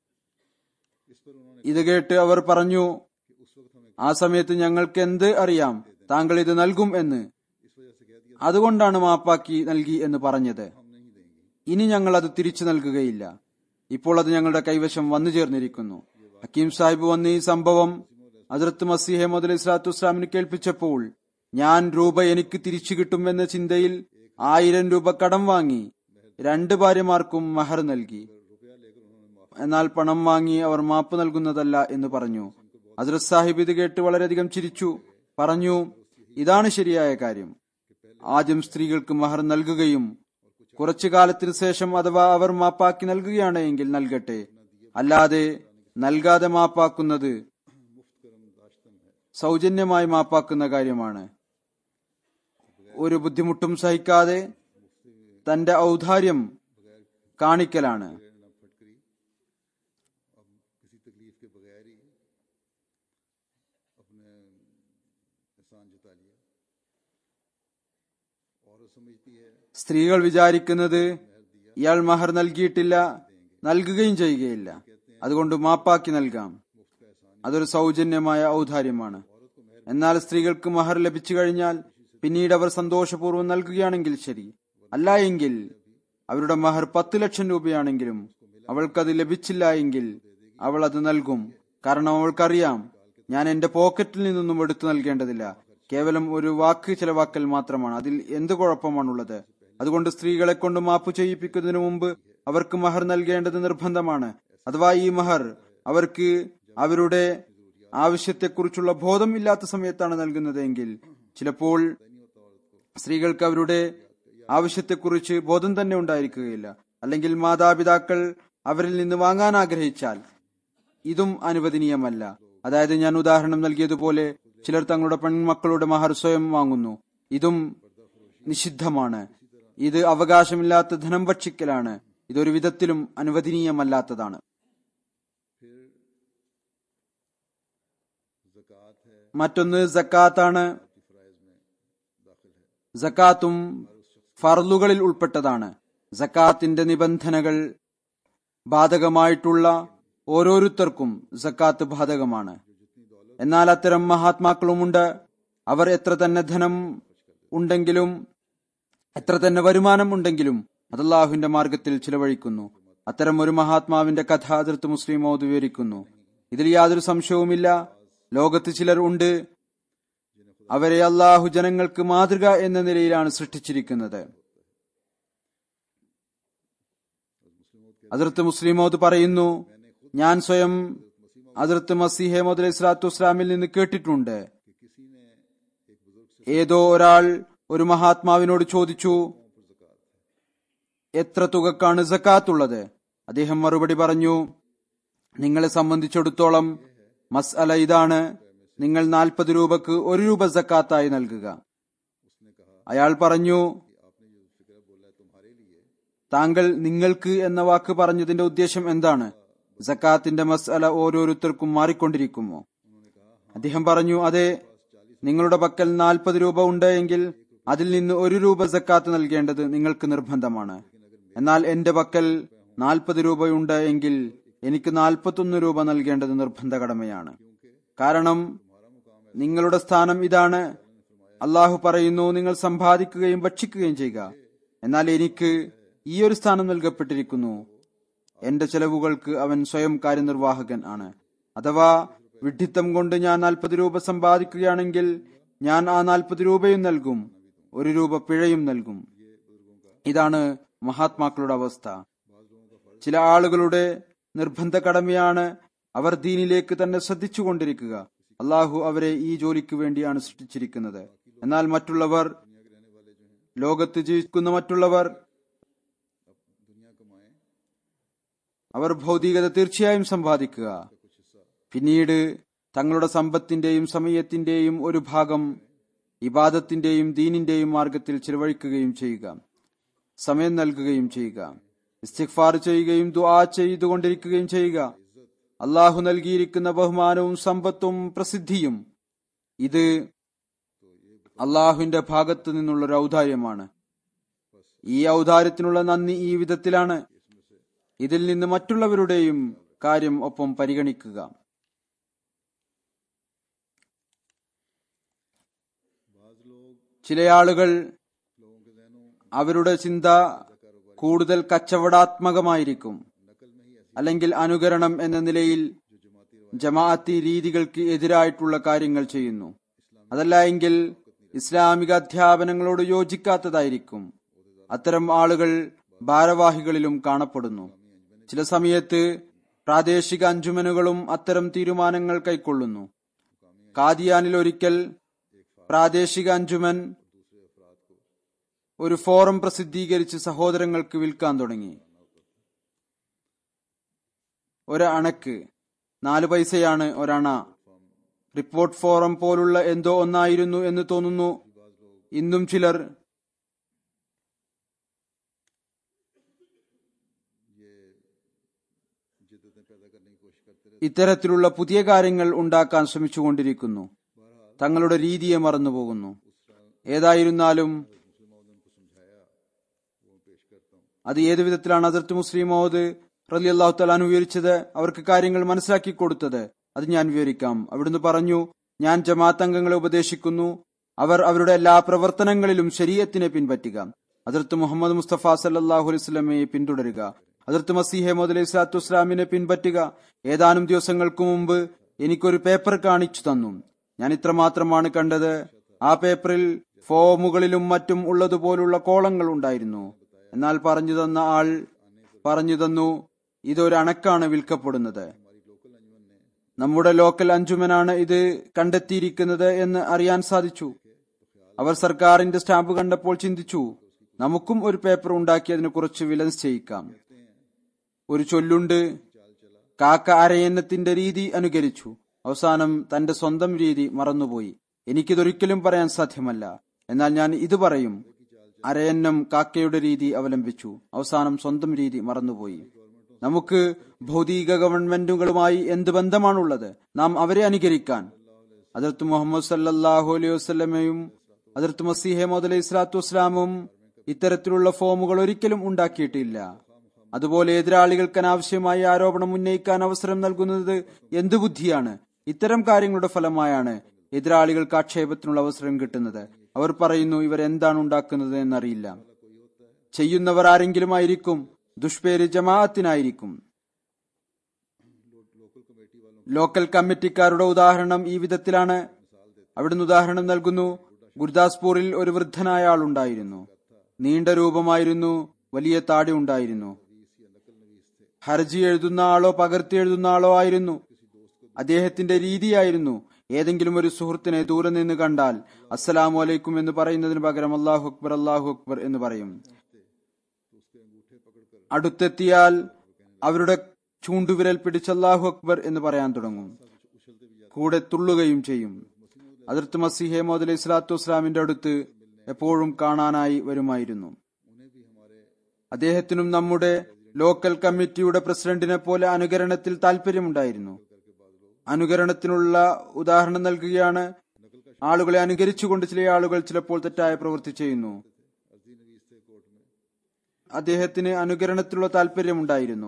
ഇത് കേട്ട് അവർ പറഞ്ഞു ആ സമയത്ത് ഞങ്ങൾക്ക് എന്ത് അറിയാം താങ്കൾ ഇത് നൽകും എന്ന് അതുകൊണ്ടാണ് മാപ്പാക്കി നൽകി എന്ന് പറഞ്ഞത് ഇനി ഞങ്ങൾ അത് തിരിച്ചു നൽകുകയില്ല ഇപ്പോൾ അത് ഞങ്ങളുടെ കൈവശം വന്നു ചേർന്നിരിക്കുന്നു ഹക്കീം സാഹിബ് വന്ന് ഈ സംഭവം അതിർത്ത് മസീഹെ മുതൽ ഇസ്ലാത്തു ഇസ്ലാമിന് കേൾപ്പിച്ചപ്പോൾ ഞാൻ രൂപ എനിക്ക് തിരിച്ചു കിട്ടുമെന്ന ചിന്തയിൽ ആയിരം രൂപ കടം വാങ്ങി രണ്ട് ഭാര്യമാർക്കും മഹർ നൽകി എന്നാൽ പണം വാങ്ങി അവർ മാപ്പ് നൽകുന്നതല്ല എന്ന് പറഞ്ഞു ഹസ്രത് സാഹിബ് ഇത് കേട്ട് വളരെയധികം ചിരിച്ചു പറഞ്ഞു ഇതാണ് ശരിയായ കാര്യം ആദ്യം സ്ത്രീകൾക്ക് മഹർ നൽകുകയും കുറച്ചു കാലത്തിന് ശേഷം അഥവാ അവർ മാപ്പാക്കി നൽകുകയാണ് എങ്കിൽ നൽകട്ടെ അല്ലാതെ നൽകാതെ മാപ്പാക്കുന്നത് സൗജന്യമായി മാപ്പാക്കുന്ന കാര്യമാണ് ഒരു ബുദ്ധിമുട്ടും സഹിക്കാതെ തന്റെ ഔദാര്യം കാണിക്കലാണ് किसी तकलीफ के बगैर ही अपने एहसान जता लिया औरत समझती है സ്ത്രീകൾ വിചാരിക്കുന്നത് ഇയാൾ മഹർ നൽകിയിട്ടില്ല നൽകുകയും ചെയ്യുകയില്ല അതുകൊണ്ട് മാപ്പാക്കി നൽകാം അതൊരു സൗജന്യമായ ഔദാര്യമാണ് എന്നാൽ സ്ത്രീകൾക്ക് മഹർ ലഭിച്ചു കഴിഞ്ഞാൽ പിന്നീട് അവർ സന്തോഷപൂർവ്വം നൽകുകയാണെങ്കിൽ ശരി അല്ല എങ്കിൽ അവരുടെ മഹർ പത്ത് ലക്ഷം രൂപയാണെങ്കിലും അവൾക്കത് ലഭിച്ചില്ല എങ്കിൽ അവൾ അത് നൽകും കാരണം അവൾക്കറിയാം ഞാൻ എന്റെ പോക്കറ്റിൽ നിന്നൊന്നും എടുത്തു നൽകേണ്ടതില്ല കേവലം ഒരു വാക്ക് ചിലവാക്കൽ മാത്രമാണ് അതിൽ എന്ത് കുഴപ്പമാണുള്ളത് അതുകൊണ്ട് സ്ത്രീകളെ കൊണ്ട് മാപ്പ് ചെയ്യിപ്പിക്കുന്നതിന് മുമ്പ് അവർക്ക് മഹർ നൽകേണ്ടത് നിർബന്ധമാണ് അഥവാ ഈ മഹർ അവർക്ക് അവരുടെ ആവശ്യത്തെക്കുറിച്ചുള്ള ബോധം ഇല്ലാത്ത സമയത്താണ് നൽകുന്നതെങ്കിൽ ചിലപ്പോൾ സ്ത്രീകൾക്ക് അവരുടെ ആവശ്യത്തെക്കുറിച്ച് ബോധം തന്നെ ഉണ്ടായിരിക്കുകയില്ല അല്ലെങ്കിൽ മാതാപിതാക്കൾ അവരിൽ നിന്ന് വാങ്ങാൻ ആഗ്രഹിച്ചാൽ ഇതും അനുവദനീയമല്ല അതായത് ഞാൻ ഉദാഹരണം നൽകിയതുപോലെ ചിലർ തങ്ങളുടെ പെൺമക്കളുടെ മഹർ സ്വയം വാങ്ങുന്നു ഇതും നിഷിദ്ധമാണ് ഇത് അവകാശമില്ലാത്ത ധനം ഭക്ഷിക്കലാണ് ഇതൊരു വിധത്തിലും അനുവദനീയമല്ലാത്തതാണ് ज़क़़त है മറ്റൊന്ന് സക്കാത്താണ് फ़राइज़ में दाखिल है സക്കാത്തും ഫർലുകളിൽ ഉൾപ്പെട്ടതാണ് സക്കാത്തിന്റെ നിബന്ധനകൾ ബാധകമായിട്ടുള്ള ഓരോരുത്തർക്കും സക്കാത്ത് ബാധകമാണ് എന്നാൽ അത്തരം മഹാത്മാക്കളുമുണ്ട് അവർ എത്ര തന്നെ ധനം ഉണ്ടെങ്കിലും എത്ര തന്നെ വരുമാനം ഉണ്ടെങ്കിലും അത് അള്ളാഹുവിന്റെ മാർഗത്തിൽ ചിലവഴിക്കുന്നു അത്തരം ഒരു മഹാത്മാവിന്റെ കഥ അതിർത്ത് മുസ്ലിം മോദ് വിവരിക്കുന്നു ഇതിൽ യാതൊരു സംശയവുമില്ല ലോകത്ത് ചിലർ ഉണ്ട് അവരെ അള്ളാഹു ജനങ്ങൾക്ക് മാതൃക എന്ന നിലയിലാണ് സൃഷ്ടിച്ചിരിക്കുന്നത് അതിർത്ത് മുസ്ലിമോദ് പറയുന്നു ഞാൻ സ്വയം അതിർത്ത് മസീഹെ മുതൽ ഇസ്ലാത്തു ഇസ്ലാമിൽ നിന്ന് കേട്ടിട്ടുണ്ട് कि किसी ने एक बुजुर्ग से ഏതോ ഒരാൾ ഒരു മഹാത്മാവിനോട് ചോദിച്ചു എത്ര തുകക്കാണ് സക്കാത്തുള്ളത് അദ്ദേഹം മറുപടി പറഞ്ഞു നിങ്ങളെ സംബന്ധിച്ചിടത്തോളം മസ്അല ഇതാണ് നിങ്ങൾ നാൽപ്പത് രൂപക്ക് ഒരു രൂപ സക്കാത്തായി നൽകുക അയാൾ പറഞ്ഞു आपने जो फिक्र बोला है तुम्हारे लिए താങ്കൾ നിങ്ങൾക്ക് എന്ന വാക്ക് പറഞ്ഞതിന്റെ ഉദ്ദേശം എന്താണ് സക്കാത്തിന്റെ മസ്അല ഓരോരുത്തർക്കും മാറിക്കൊണ്ടിരിക്കുമോ അദ്ദേഹം പറഞ്ഞു അതെ നിങ്ങളുടെ പക്കൽ നാൽപ്പത് രൂപ ഉണ്ട് എങ്കിൽ അതിൽ നിന്ന് ഒരു രൂപ സക്കാത്ത് നൽകേണ്ടത് നിങ്ങൾക്ക് നിർബന്ധമാണ് എന്നാൽ എന്റെ പക്കൽ നാൽപ്പത് രൂപയുണ്ട് എങ്കിൽ എനിക്ക് നാൽപ്പത്തൊന്ന് രൂപ നൽകേണ്ടത് നിർബന്ധ കടമയാണ് കാരണം നിങ്ങളുടെ സ്ഥാനം ഇതാണ് അള്ളാഹു പറയുന്നു നിങ്ങൾ സമ്പാദിക്കുകയും ഭക്ഷിക്കുകയും ചെയ്യുക എന്നാൽ എനിക്ക് ഈ ഒരു സ്ഥാനം നൽകപ്പെട്ടിരിക്കുന്നു എന്റെ ചെലവുകൾക്ക് അവൻ സ്വയം കാര്യനിർവാഹകൻ ആണ് അഥവാ വിഡ്ഢിത്തം കൊണ്ട് ഞാൻ നാൽപ്പത് രൂപ സമ്പാദിക്കുകയാണെങ്കിൽ ഞാൻ ആ നാൽപ്പത് രൂപയും നൽകും ഒരു രൂപ പിഴയും നൽകും ഇതാണ് മഹാത്മാക്കളുടെ അവസ്ഥ ചില ആളുകളുടെ നിർബന്ധ കടമയാണ് അവർ ദീനിലേക്ക് തന്നെ ശ്രദ്ധിച്ചുകൊണ്ടിരിക്കുക അള്ളാഹു അവരെ ഈ ജോലിക്ക് വേണ്ടിയാണ് സൃഷ്ടിച്ചിരിക്കുന്നത് എന്നാൽ മറ്റുള്ളവർ ലോകത്ത് ജീവിക്കുന്ന മറ്റുള്ളവർ दुनिया कमाए അവർ ഭൗതികത തീർച്ചയായും സമ്പാദിക്കുക പിന്നീട് തങ്ങളുടെ സമ്പത്തിന്റെയും സമയത്തിന്റെയും ഒരു ഭാഗം ഇബാദത്തിന്റെയും ദീനിന്റെയും മാർഗത്തിൽ ചിലവഴിക്കുകയും ചെയ്യുക സമയം നൽകുകയും ചെയ്യുക ഇസ്തിഗ്ഫാർ ചെയ്യുകയും ദുആ ചെയ്തുകൊണ്ടിരിക്കുകയും ചെയ്യുക അള്ളാഹു നൽകിയിരിക്കുന്ന ബഹുമാനവും സമ്പത്തും പ്രസിദ്ധിയും ഇത് അള്ളാഹുവിന്റെ ഭാഗത്തു നിന്നുള്ള ഒരു ഔദാര്യമാണ് ഈ ഔദാര്യത്തിനുള്ള നന്ദി ഈ വിധത്തിലാണ് ഇതിൽ നിന്ന് മറ്റുള്ളവരുടെയും കാര്യം ഒപ്പം പരിഗണിക്കുക ചില ആളുകൾ അവരുടെ ചിന്ത കൂടുതൽ കച്ചവടാത്മകമായിരിക്കും അല്ലെങ്കിൽ അനുകരണം എന്ന നിലയിൽ ജമാഅത്തി രീതികൾക്ക് എതിരായിട്ടുള്ള കാര്യങ്ങൾ ചെയ്യുന്നു അതല്ല എങ്കിൽ ഇസ്ലാമിക അധ്യാപനങ്ങളോട് യോജിക്കാത്തതായിരിക്കും അത്തരം ആളുകൾ ഭാരവാഹികളിലും കാണപ്പെടുന്നു ചില സമയത്ത് പ്രാദേശിക അഞ്ചുമനുകളും അത്തരം തീരുമാനങ്ങൾ കൈക്കൊള്ളുന്നു കാദിയാനിൽ ഒരിക്കൽ പ്രാദേശിക അഞ്ചുമൻ ഒരു ഫോറം പ്രസിദ്ധീകരിച്ച് സഹോദരങ്ങൾക്ക് വിൽക്കാൻ തുടങ്ങി ഒരു അണക്ക് നാല് പൈസയാണ് ഒരണ റിപ്പോർട്ട് ഫോറം പോലുള്ള എന്തോ ഒന്നായിരുന്നു എന്ന് തോന്നുന്നു ഇന്നും ചിലർ जिद्दतें पैदा करने की कोशिश करते रहते ഇത്തരത്തിലുള്ള പുതിയ കാര്യങ്ങൾ ഉണ്ടാക്കാൻ ശ്രമിച്ചുകൊണ്ടിരിക്കുന്നു തങ്ങളുടെ രീതിയെ മറന്നുപോകുന്നു ഏതായിരുന്നാലും അത് ഏത് വിധത്തിലാണ് അതിർത്ത് മുസ്ലിം മോദ് റലി അള്ളാഹു തലാൻ വിവരിച്ചത് അവർക്ക് കാര്യങ്ങൾ മനസ്സിലാക്കി കൊടുത്തത് അത് ഞാൻ വിവരിക്കാം അവിടുന്ന് പറഞ്ഞു ഞാൻ ജമാഅത്ത് അംഗങ്ങളെ ഉപദേശിക്കുന്നു അവർ അവരുടെ എല്ലാ പ്രവർത്തനങ്ങളിലും ശരീരത്തിനെ പിൻപറ്റുക അതിർത്ത് മുഹമ്മദ് മുസ്തഫ സല്ലാഹു അലൈസ്ലമയെ പിന്തുടരുക അതിർത്ത് മസീഹെ മോദ് അലൈഹി സ്വലാത്തു വസ്സലാമിനെ പിൻപറ്റുക ഏതാനും ദിവസങ്ങൾക്ക് മുമ്പ് എനിക്കൊരു പേപ്പർ കാണിച്ചു തന്നു ഞാൻ ഇത്രമാത്രമാണ് കണ്ടത് ആ പേപ്പറിൽ ഫോമുകളിലും മറ്റും ഉള്ളതുപോലുള്ള കോളങ്ങൾ ഉണ്ടായിരുന്നു എന്നാൽ പറഞ്ഞു തന്ന ആൾ പറഞ്ഞു തന്നു ഇതൊരു അണക്കാണ് വിൽക്കപ്പെടുന്നത് നമ്മുടെ ലോക്കൽ അഞ്ചുമനാണ് ഇത് കണ്ടെത്തിയിരിക്കുന്നത് എന്ന് അറിയാൻ സാധിച്ചു അവർ സർക്കാരിന്റെ സ്റ്റാമ്പ് കണ്ടപ്പോൾ ചിന്തിച്ചു നമുക്കും ഒരു പേപ്പർ ഉണ്ടാക്കി അതിനെ കുറച്ച് വിലൻസ് ചെയ്യിക്കാം ഒരു ചൊല്ലുണ്ട് കാക്ക അരയന്നത്തിന്റെ രീതി അനുകരിച്ചു അവസാനം തന്റെ സ്വന്തം രീതി മറന്നുപോയി എനിക്കിതൊരിക്കലും പറയാൻ സാധ്യമല്ല എന്നാൽ ഞാൻ ഇത് പറയും അരയന്നം കാക്കയുടെ രീതി അവലംബിച്ചു അവസാനം സ്വന്തം രീതി മറന്നുപോയി നമുക്ക് ഭൗതിക ഗവൺമെന്റുകളുമായി എന്ത് ബന്ധമാണുള്ളത് നാം അവരെ അനുകരിക്കാൻ അതിർത്ത് മുഹമ്മദ് സല്ലാഹു അലൈഹി വസ്ലമയും അതിർത്ത് മസീഹെ മോദ് അലൈഹി സ്വലാത്തു വസ്സലാമും ഇത്തരത്തിലുള്ള ഫോമുകൾ ഒരിക്കലും ഉണ്ടാക്കിയിട്ടില്ല അതുപോലെ എതിരാളികൾക്ക് അനാവശ്യമായ ആരോപണം ഉന്നയിക്കാൻ അവസരം നൽകുന്നത് എന്തു ബുദ്ധിയാണ് ഇത്തരം കാര്യങ്ങളുടെ ഫലമായാണ് എതിരാളികൾക്ക് ആക്ഷേപത്തിനുള്ള അവസരം കിട്ടുന്നത് അവർ പറയുന്നു ഇവർ എന്താണ് ഉണ്ടാക്കുന്നത് എന്നറിയില്ല ചെയ്യുന്നവർ ആരെങ്കിലും ആയിരിക്കും ദുഷ്പേര് ജമാഅത്തിനായിരിക്കും ലോക്കൽ കമ്മിറ്റിക്കാരുടെ ഉദാഹരണം ഈ വിധത്തിലാണ് അവിടുന്ന് ഉദാഹരണം നൽകുന്നു ഗുരുദാസ്പൂരിൽ ഒരു വൃദ്ധനായ ആളുണ്ടായിരുന്നു നീണ്ട രൂപമായിരുന്നു വലിയ താടി ഉണ്ടായിരുന്നു ഹർജി എഴുതുന്ന ആളോ പകർത്തി എഴുതുന്ന ആളോ ആയിരുന്നു അദ്ദേഹത്തിന്റെ രീതിയായിരുന്നു ഏതെങ്കിലും ഒരു സുഹൃത്തിനെ ദൂരെ നിന്ന് കണ്ടാൽ അസ്സലാമു അലൈക്കും എന്ന് പറയുന്നതിന് പകരം അള്ളാഹു അക്ബർ അള്ളാഹു അക്ബർ എന്ന് പറയും അടുത്തെത്തിയാൽ അവരുടെ ചൂണ്ടുവിരൽ പിടിച്ച് അള്ളാഹു അക്ബർ എന്ന് പറയാൻ തുടങ്ങും കൂടെ തുള്ളുകയും ചെയ്യും അതിർത്ത് മസിഹെ മോദ് അലൈഹി സ്വലാത്തു വസ്സലാമിന്റെ അടുത്ത് എപ്പോഴും കാണാനായി വരുമായിരുന്നു അദ്ദേഹത്തിനും നമ്മുടെ ലോക്കൽ കമ്മിറ്റിയുടെ പ്രസിഡന്റിനെ പോലെ അനുകരണത്തിൽ താല്പര്യമുണ്ടായിരുന്നു അനുകരണത്തിനുള്ള ഉദാഹരണം നൽകുകയാണ് ആളുകളെ അനുകരിച്ചുകൊണ്ട് ചില ആളുകൾ ചിലപ്പോൾ തെറ്റായ പ്രവൃത്തി ചെയ്യുന്നു അദ്ദേഹത്തിന് അനുകരണത്തിലുള്ള താല്പര്യമുണ്ടായിരുന്നു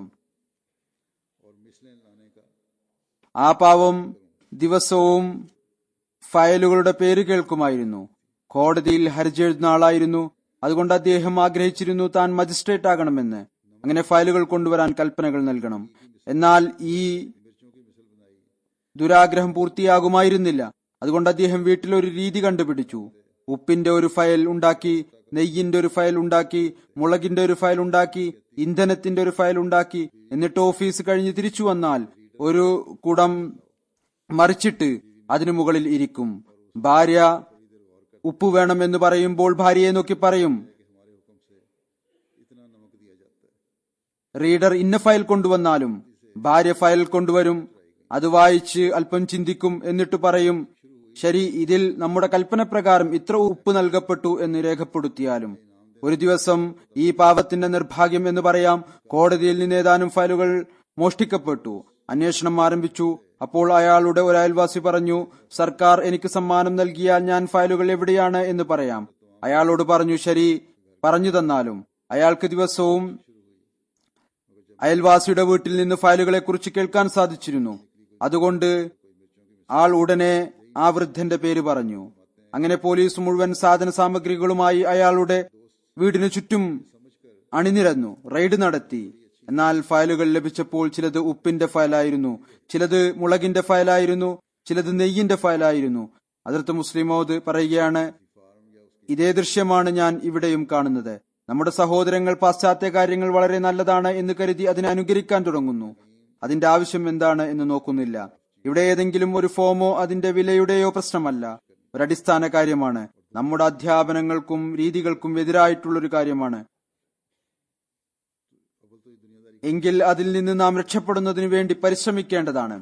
ആ പാവം ദിവസവും ഫയലുകളുടെ പേര് കേൾക്കുമായിരുന്നു കോടതിയിൽ ഹർജി എഴുതുന്ന ആളായിരുന്നു അതുകൊണ്ട് അദ്ദേഹം ആഗ്രഹിച്ചിരുന്നു താൻ മജിസ്ട്രേറ്റ് ആകണമെന്ന് അങ്ങനെ ഫയലുകൾ കൊണ്ടുവരാൻ കൽപ്പനകൾ നൽകണം എന്നാൽ ഈ ദുരാഗ്രഹം പൂർത്തിയാകുമായിരുന്നില്ല അതുകൊണ്ട് അദ്ദേഹം വീട്ടിൽ ഒരു രീതി കണ്ടുപിടിച്ചു ഉപ്പിന്റെ ഒരു ഫയൽ ഉണ്ടാക്കി നെയ്യിന്റെ ഒരു ഫയൽ ഉണ്ടാക്കി മുളകിന്റെ ഒരു ഫയൽ ഉണ്ടാക്കി ഇന്ധനത്തിന്റെ ഒരു ഫയൽ ഉണ്ടാക്കി എന്നിട്ട് ഓഫീസ് കഴിഞ്ഞ് തിരിച്ചു വന്നാൽ ഒരു കുടം മറിച്ചിട്ട് അതിനു മുകളിൽ ഇരിക്കും ഭാര്യ ഉപ്പ് വേണമെന്ന് പറയുമ്പോൾ ഭാര്യയെ നോക്കി പറയും റീഡർ ഇന്ന ഫയൽ കൊണ്ടുവന്നാലും ഭാര്യ ഫയൽ കൊണ്ടുവരും അത് വായിച്ച് അല്പം ചിന്തിക്കും എന്നിട്ട് പറയും ശരി ഇതിൽ നമ്മുടെ കൽപ്പന പ്രകാരം ഇത്ര ഉപ്പ് നൽകപ്പെട്ടു എന്ന് രേഖപ്പെടുത്തിയാലും ഒരു ദിവസം ഈ പാവത്തിന്റെ നിർഭാഗ്യം എന്ന് പറയാം കോടതിയിൽ നിന്ന് ഏതാനും ഫയലുകൾ മോഷ്ടിക്കപ്പെട്ടു അന്വേഷണം ആരംഭിച്ചു അപ്പോൾ അയാളുടെ ഒരു അയൽവാസി പറഞ്ഞു സർക്കാർ എനിക്ക് സമ്മാനം നൽകിയാൽ ഞാൻ ഫയലുകൾ എവിടെയാണ് എന്ന് പറയാം അയാളോട് പറഞ്ഞു ശരി പറഞ്ഞു തന്നാലും അയാൾക്ക് ദിവസവും അയൽവാസിയുടെ വീട്ടിൽ നിന്ന് ഫയലുകളെ കുറിച്ച് കേൾക്കാൻ സാധിച്ചിരുന്നു അതുകൊണ്ട് ആൾ ഉടനെ ആ വൃദ്ധന്റെ പേര് പറഞ്ഞു അങ്ങനെ പോലീസ് മുഴുവൻ സാധന സാമഗ്രികളുമായി അയാളുടെ വീടിനു ചുറ്റും അണിനിരന്നു റെയ്ഡ് നടത്തി എന്നാൽ ഫയലുകൾ ലഭിച്ചപ്പോൾ ചിലത് ഉപ്പിന്റെ ഫയലായിരുന്നു ചിലത് മുളകിന്റെ ഫയലായിരുന്നു ചിലത് നെയ്യിന്റെ ഫയലായിരുന്നു അതിർത്ത് മുസ്ലിമോദ് പറയുകയാണ് ഇതേ ദൃശ്യമാണ് ഞാൻ ഇവിടെയും കാണുന്നത് നമ്മുടെ സഹോദരങ്ങൾ പാശ്ചാത്യ കാര്യങ്ങൾ വളരെ നല്ലതാണ് എന്ന് കരുതി അതിനെ അനുകരിക്കാൻ തുടങ്ങുന്നു അതിന്റെ ആവശ്യം എന്താണ് എന്ന് നോക്കുന്നില്ല ഇവിടെ ഏതെങ്കിലും ഒരു ഫോമോ അതിന്റെ വിലയുടെയോ പ്രശ്നമല്ല ഒരടിസ്ഥാന കാര്യമാണ് നമ്മുടെ അധ്യാപനങ്ങൾക്കും രീതികൾക്കും എതിരായിട്ടുള്ളൊരു കാര്യമാണ് എങ്കിൽ അതിൽ നിന്ന് നാം രക്ഷപ്പെടുന്നതിനു വേണ്ടി പരിശ്രമിക്കേണ്ടതാണ്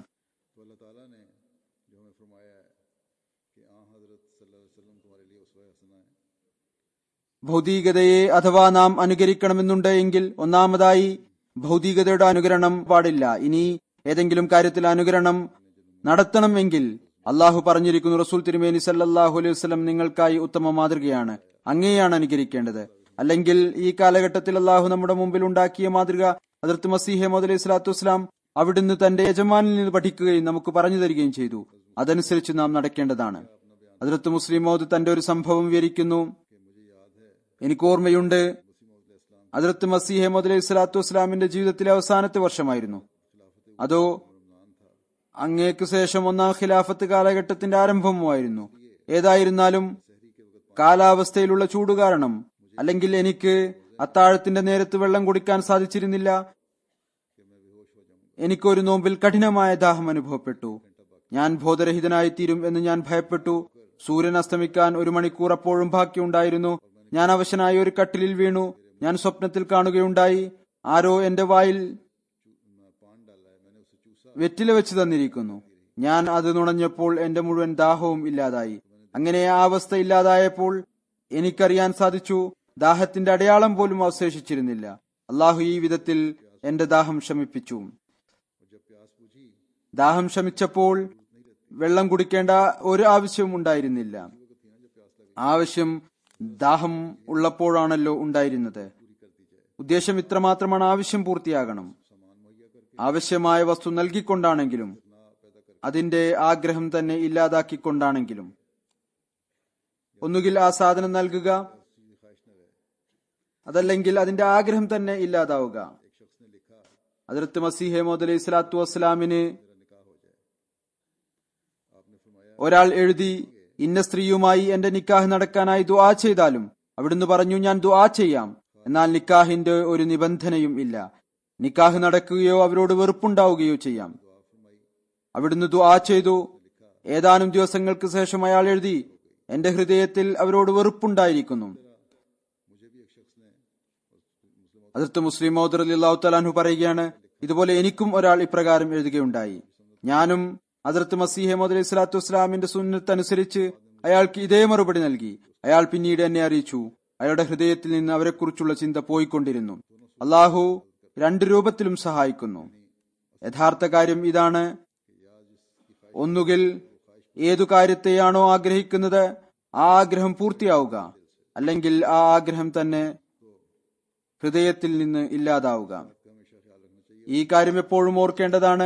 ഭൗതികതയെ അഥവാ നാം അനുകരിക്കണമെന്നുണ്ട് എങ്കിൽ ഒന്നാമതായി ഭൗതികതയുടെ അനുകരണം പാടില്ല ഇനി ഏതെങ്കിലും കാര്യത്തിൽ അനുകരണം നടത്തണമെങ്കിൽ അള്ളാഹു പറഞ്ഞിരിക്കുന്നു റസൂൽ തിരുമേനി സല്ലാഹു അലൈഹി വസ്ലം നിങ്ങൾക്കായി ഉത്തമ മാതൃകയാണ് അങ്ങനെയാണ് അനുകരിക്കേണ്ടത് അല്ലെങ്കിൽ ഈ കാലഘട്ടത്തിൽ അള്ളാഹു നമ്മുടെ മുമ്പിൽ ഉണ്ടാക്കിയ മാതൃക അതിർത്ത് മസീഹെ മോദ് സ്വലാത്തു വസ്സലാം അവിടുന്ന് തന്റെ യജമാനിൽ നിന്ന് പഠിക്കുകയും നമുക്ക് പറഞ്ഞു തരികയും ചെയ്തു അതനുസരിച്ച് നാം നടക്കേണ്ടതാണ് അതിർത്ത് മുസ്ലിം മോദ് തന്റെ ഒരു സംഭവം വിവരിക്കുന്നു എനിക്ക് ഓർമ്മയുണ്ട് അതിർത്ത് മസീഹെ മോദ് അലൈഹി സ്വലാത്തു വസ്സലാമിന്റെ ജീവിതത്തിലെ അവസാനത്തെ വർഷമായിരുന്നു അതോ അങ്ങേക്ക് ശേഷം ഒന്നാം ഖിലാഫത്ത് കാലഘട്ടത്തിന്റെ ആരംഭവുമായിരുന്നു ഏതായിരുന്നാലും കാലാവസ്ഥയിലുള്ള ചൂട് കാരണം അല്ലെങ്കിൽ എനിക്ക് അത്താഴത്തിന്റെ നേരത്ത് വെള്ളം കുടിക്കാൻ സാധിച്ചിരുന്നില്ല എനിക്കൊരു നോമ്പിൽ കഠിനമായ ദാഹം അനുഭവപ്പെട്ടു ഞാൻ ബോധരഹിതനായി തീരും എന്ന് ഞാൻ ഭയപ്പെട്ടു സൂര്യൻ അസ്തമിക്കാൻ ഒരു മണിക്കൂർ അപ്പോഴും ബാക്കിയുണ്ടായിരുന്നു ഞാൻ അവശനായി ഒരു കട്ടിലിൽ വീണു ഞാൻ സ്വപ്നത്തിൽ കാണുകയുണ്ടായി ആരോ എന്റെ വായിൽ വെറ്റില വെച്ച് തന്നിരിക്കുന്നു ഞാൻ അത് നുണഞ്ഞപ്പോൾ എന്റെ മുഴുവൻ ദാഹവും ഇല്ലാതായി അങ്ങനെ ആ അവസ്ഥ ഇല്ലാതായപ്പോൾ എനിക്കറിയാൻ സാധിച്ചു ദാഹത്തിന്റെ അടയാളം പോലും അവശേഷിച്ചിരുന്നില്ല അള്ളാഹു ഈ വിധത്തിൽ എന്റെ ദാഹം ശമിപ്പിച്ചു ദാഹം ശമിച്ചപ്പോൾ വെള്ളം കുടിക്കേണ്ട ഒരു ആവശ്യവും ഉണ്ടായിരുന്നില്ല ആവശ്യം ദാഹം ഉള്ളപ്പോഴാണല്ലോ ഉണ്ടായിരുന്നത് ഉദ്ദേശം ഇത്രമാത്രമാണ് ആവശ്യം പൂർത്തിയാകണം ആവശ്യമായ വസ്തു നൽകിക്കൊണ്ടാണെങ്കിലും അതിന്റെ ആഗ്രഹം തന്നെ ഇല്ലാതാക്കിക്കൊണ്ടാണെങ്കിലും ഒന്നുകിൽ ആ സാധനം നൽകുക അതല്ലെങ്കിൽ അതിന്റെ ആഗ്രഹം തന്നെ ഇല്ലാതാവുക അതിർത്ത് മസീഹെ മോദ് അലൈഹി സ്വലാത്തു വസ്സലാമിന് ഒരാൾ എഴുതി ഇന്ന സ്ത്രീയുമായി എന്റെ നിക്കാഹ് നടക്കാനായി ദുആ ചെയ്താലും അവിടുന്ന് പറഞ്ഞു ഞാൻ ദുആ ചെയ്യാം എന്നാൽ നിക്കാഹിന്റെ ഒരു നിബന്ധനയും ഇല്ല നിക്കാഹ് നടക്കുകയോ അവരോട് വെറുപ്പുണ്ടാവുകയോ ചെയ്യാം അവിടുന്ന് ദുആ ചെയ്തു ഏതാനും ദിവസങ്ങൾക്ക് ശേഷം അയാൾ എഴുതി എന്റെ ഹൃദയത്തിൽ അവരോട് വെറുപ്പുണ്ടായിരിക്കുന്നു അതിർത്ത് മുസ്ലിം മൗദർ അള്ളാഹു തലാൻഹു പറയുകയാണ് ഇതുപോലെ എനിക്കും ഒരാൾ ഇപ്രകാരം എഴുതുകയുണ്ടായി ഞാനും അതിർത്ത് മസീഹെ മോദ് അലൈഹി സ്വലാത്തു വസ്സലാമിന്റെ സുന്നത്ത് അനുസരിച്ച് അയാൾക്ക് ഇതേ മറുപടി നൽകി അയാൾ പിന്നീട് എന്നെ അറിയിച്ചു അയാളുടെ ഹൃദയത്തിൽ നിന്ന് അവരെക്കുറിച്ചുള്ള ചിന്ത പോയിക്കൊണ്ടിരുന്നു അള്ളാഹു രണ്ട് രൂപത്തിലും സഹായിക്കുന്നു യഥാർത്ഥ കാര്യം ഇതാണ് ഒന്നുകിൽ ഏതു കാര്യത്തെയാണോ ആഗ്രഹിക്കുന്നത് ആ ആഗ്രഹം പൂർത്തിയാവുക അല്ലെങ്കിൽ ആ ആഗ്രഹം തന്നെ ഹൃദയത്തിൽ നിന്ന് ഇല്ലാതാവുക ഈ കാര്യം എപ്പോഴും ഓർക്കേണ്ടതാണ്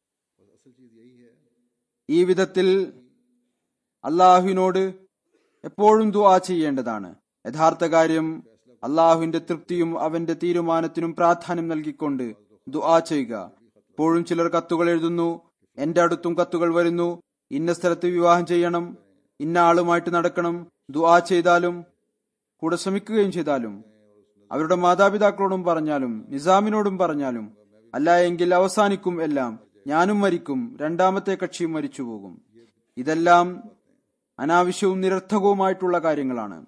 ഈ വിധത്തിൽ അള്ളാഹുവിനോട് എപ്പോഴും ദുആ ചെയ്യേണ്ടതാണ് യഥാർത്ഥ കാര്യം അള്ളാഹുവിന്റെ തൃപ്തിയും അവന്റെ തീരുമാനത്തിനും പ്രാധാന്യം നൽകിക്കൊണ്ട് ദുആ ചെയ്യുക ഇപ്പോഴും ചിലർ കത്തുകൾ എഴുതുന്നു എന്റെ അടുത്തും കത്തുകൾ വരുന്നു ഇന്ന സ്ഥലത്ത് വിവാഹം ചെയ്യണം ഇന്ന ആളുമായിട്ട് നടക്കണം ദുആ ചെയ്താലും കൂടെ ശ്രമിക്കുകയും ചെയ്താലും അവരുടെ മാതാപിതാക്കളോടും പറഞ്ഞാലും നിസാമിനോടും പറഞ്ഞാലും അല്ല എങ്കിൽ അവസാനിക്കും എല്ലാം ഞാനും മരിക്കും രണ്ടാമത്തെ കക്ഷിയും മരിച്ചു പോകും ഇതെല്ലാം അനാവശ്യവും നിരർത്ഥകവുമായിട്ടുള്ള കാര്യങ്ങളാണ്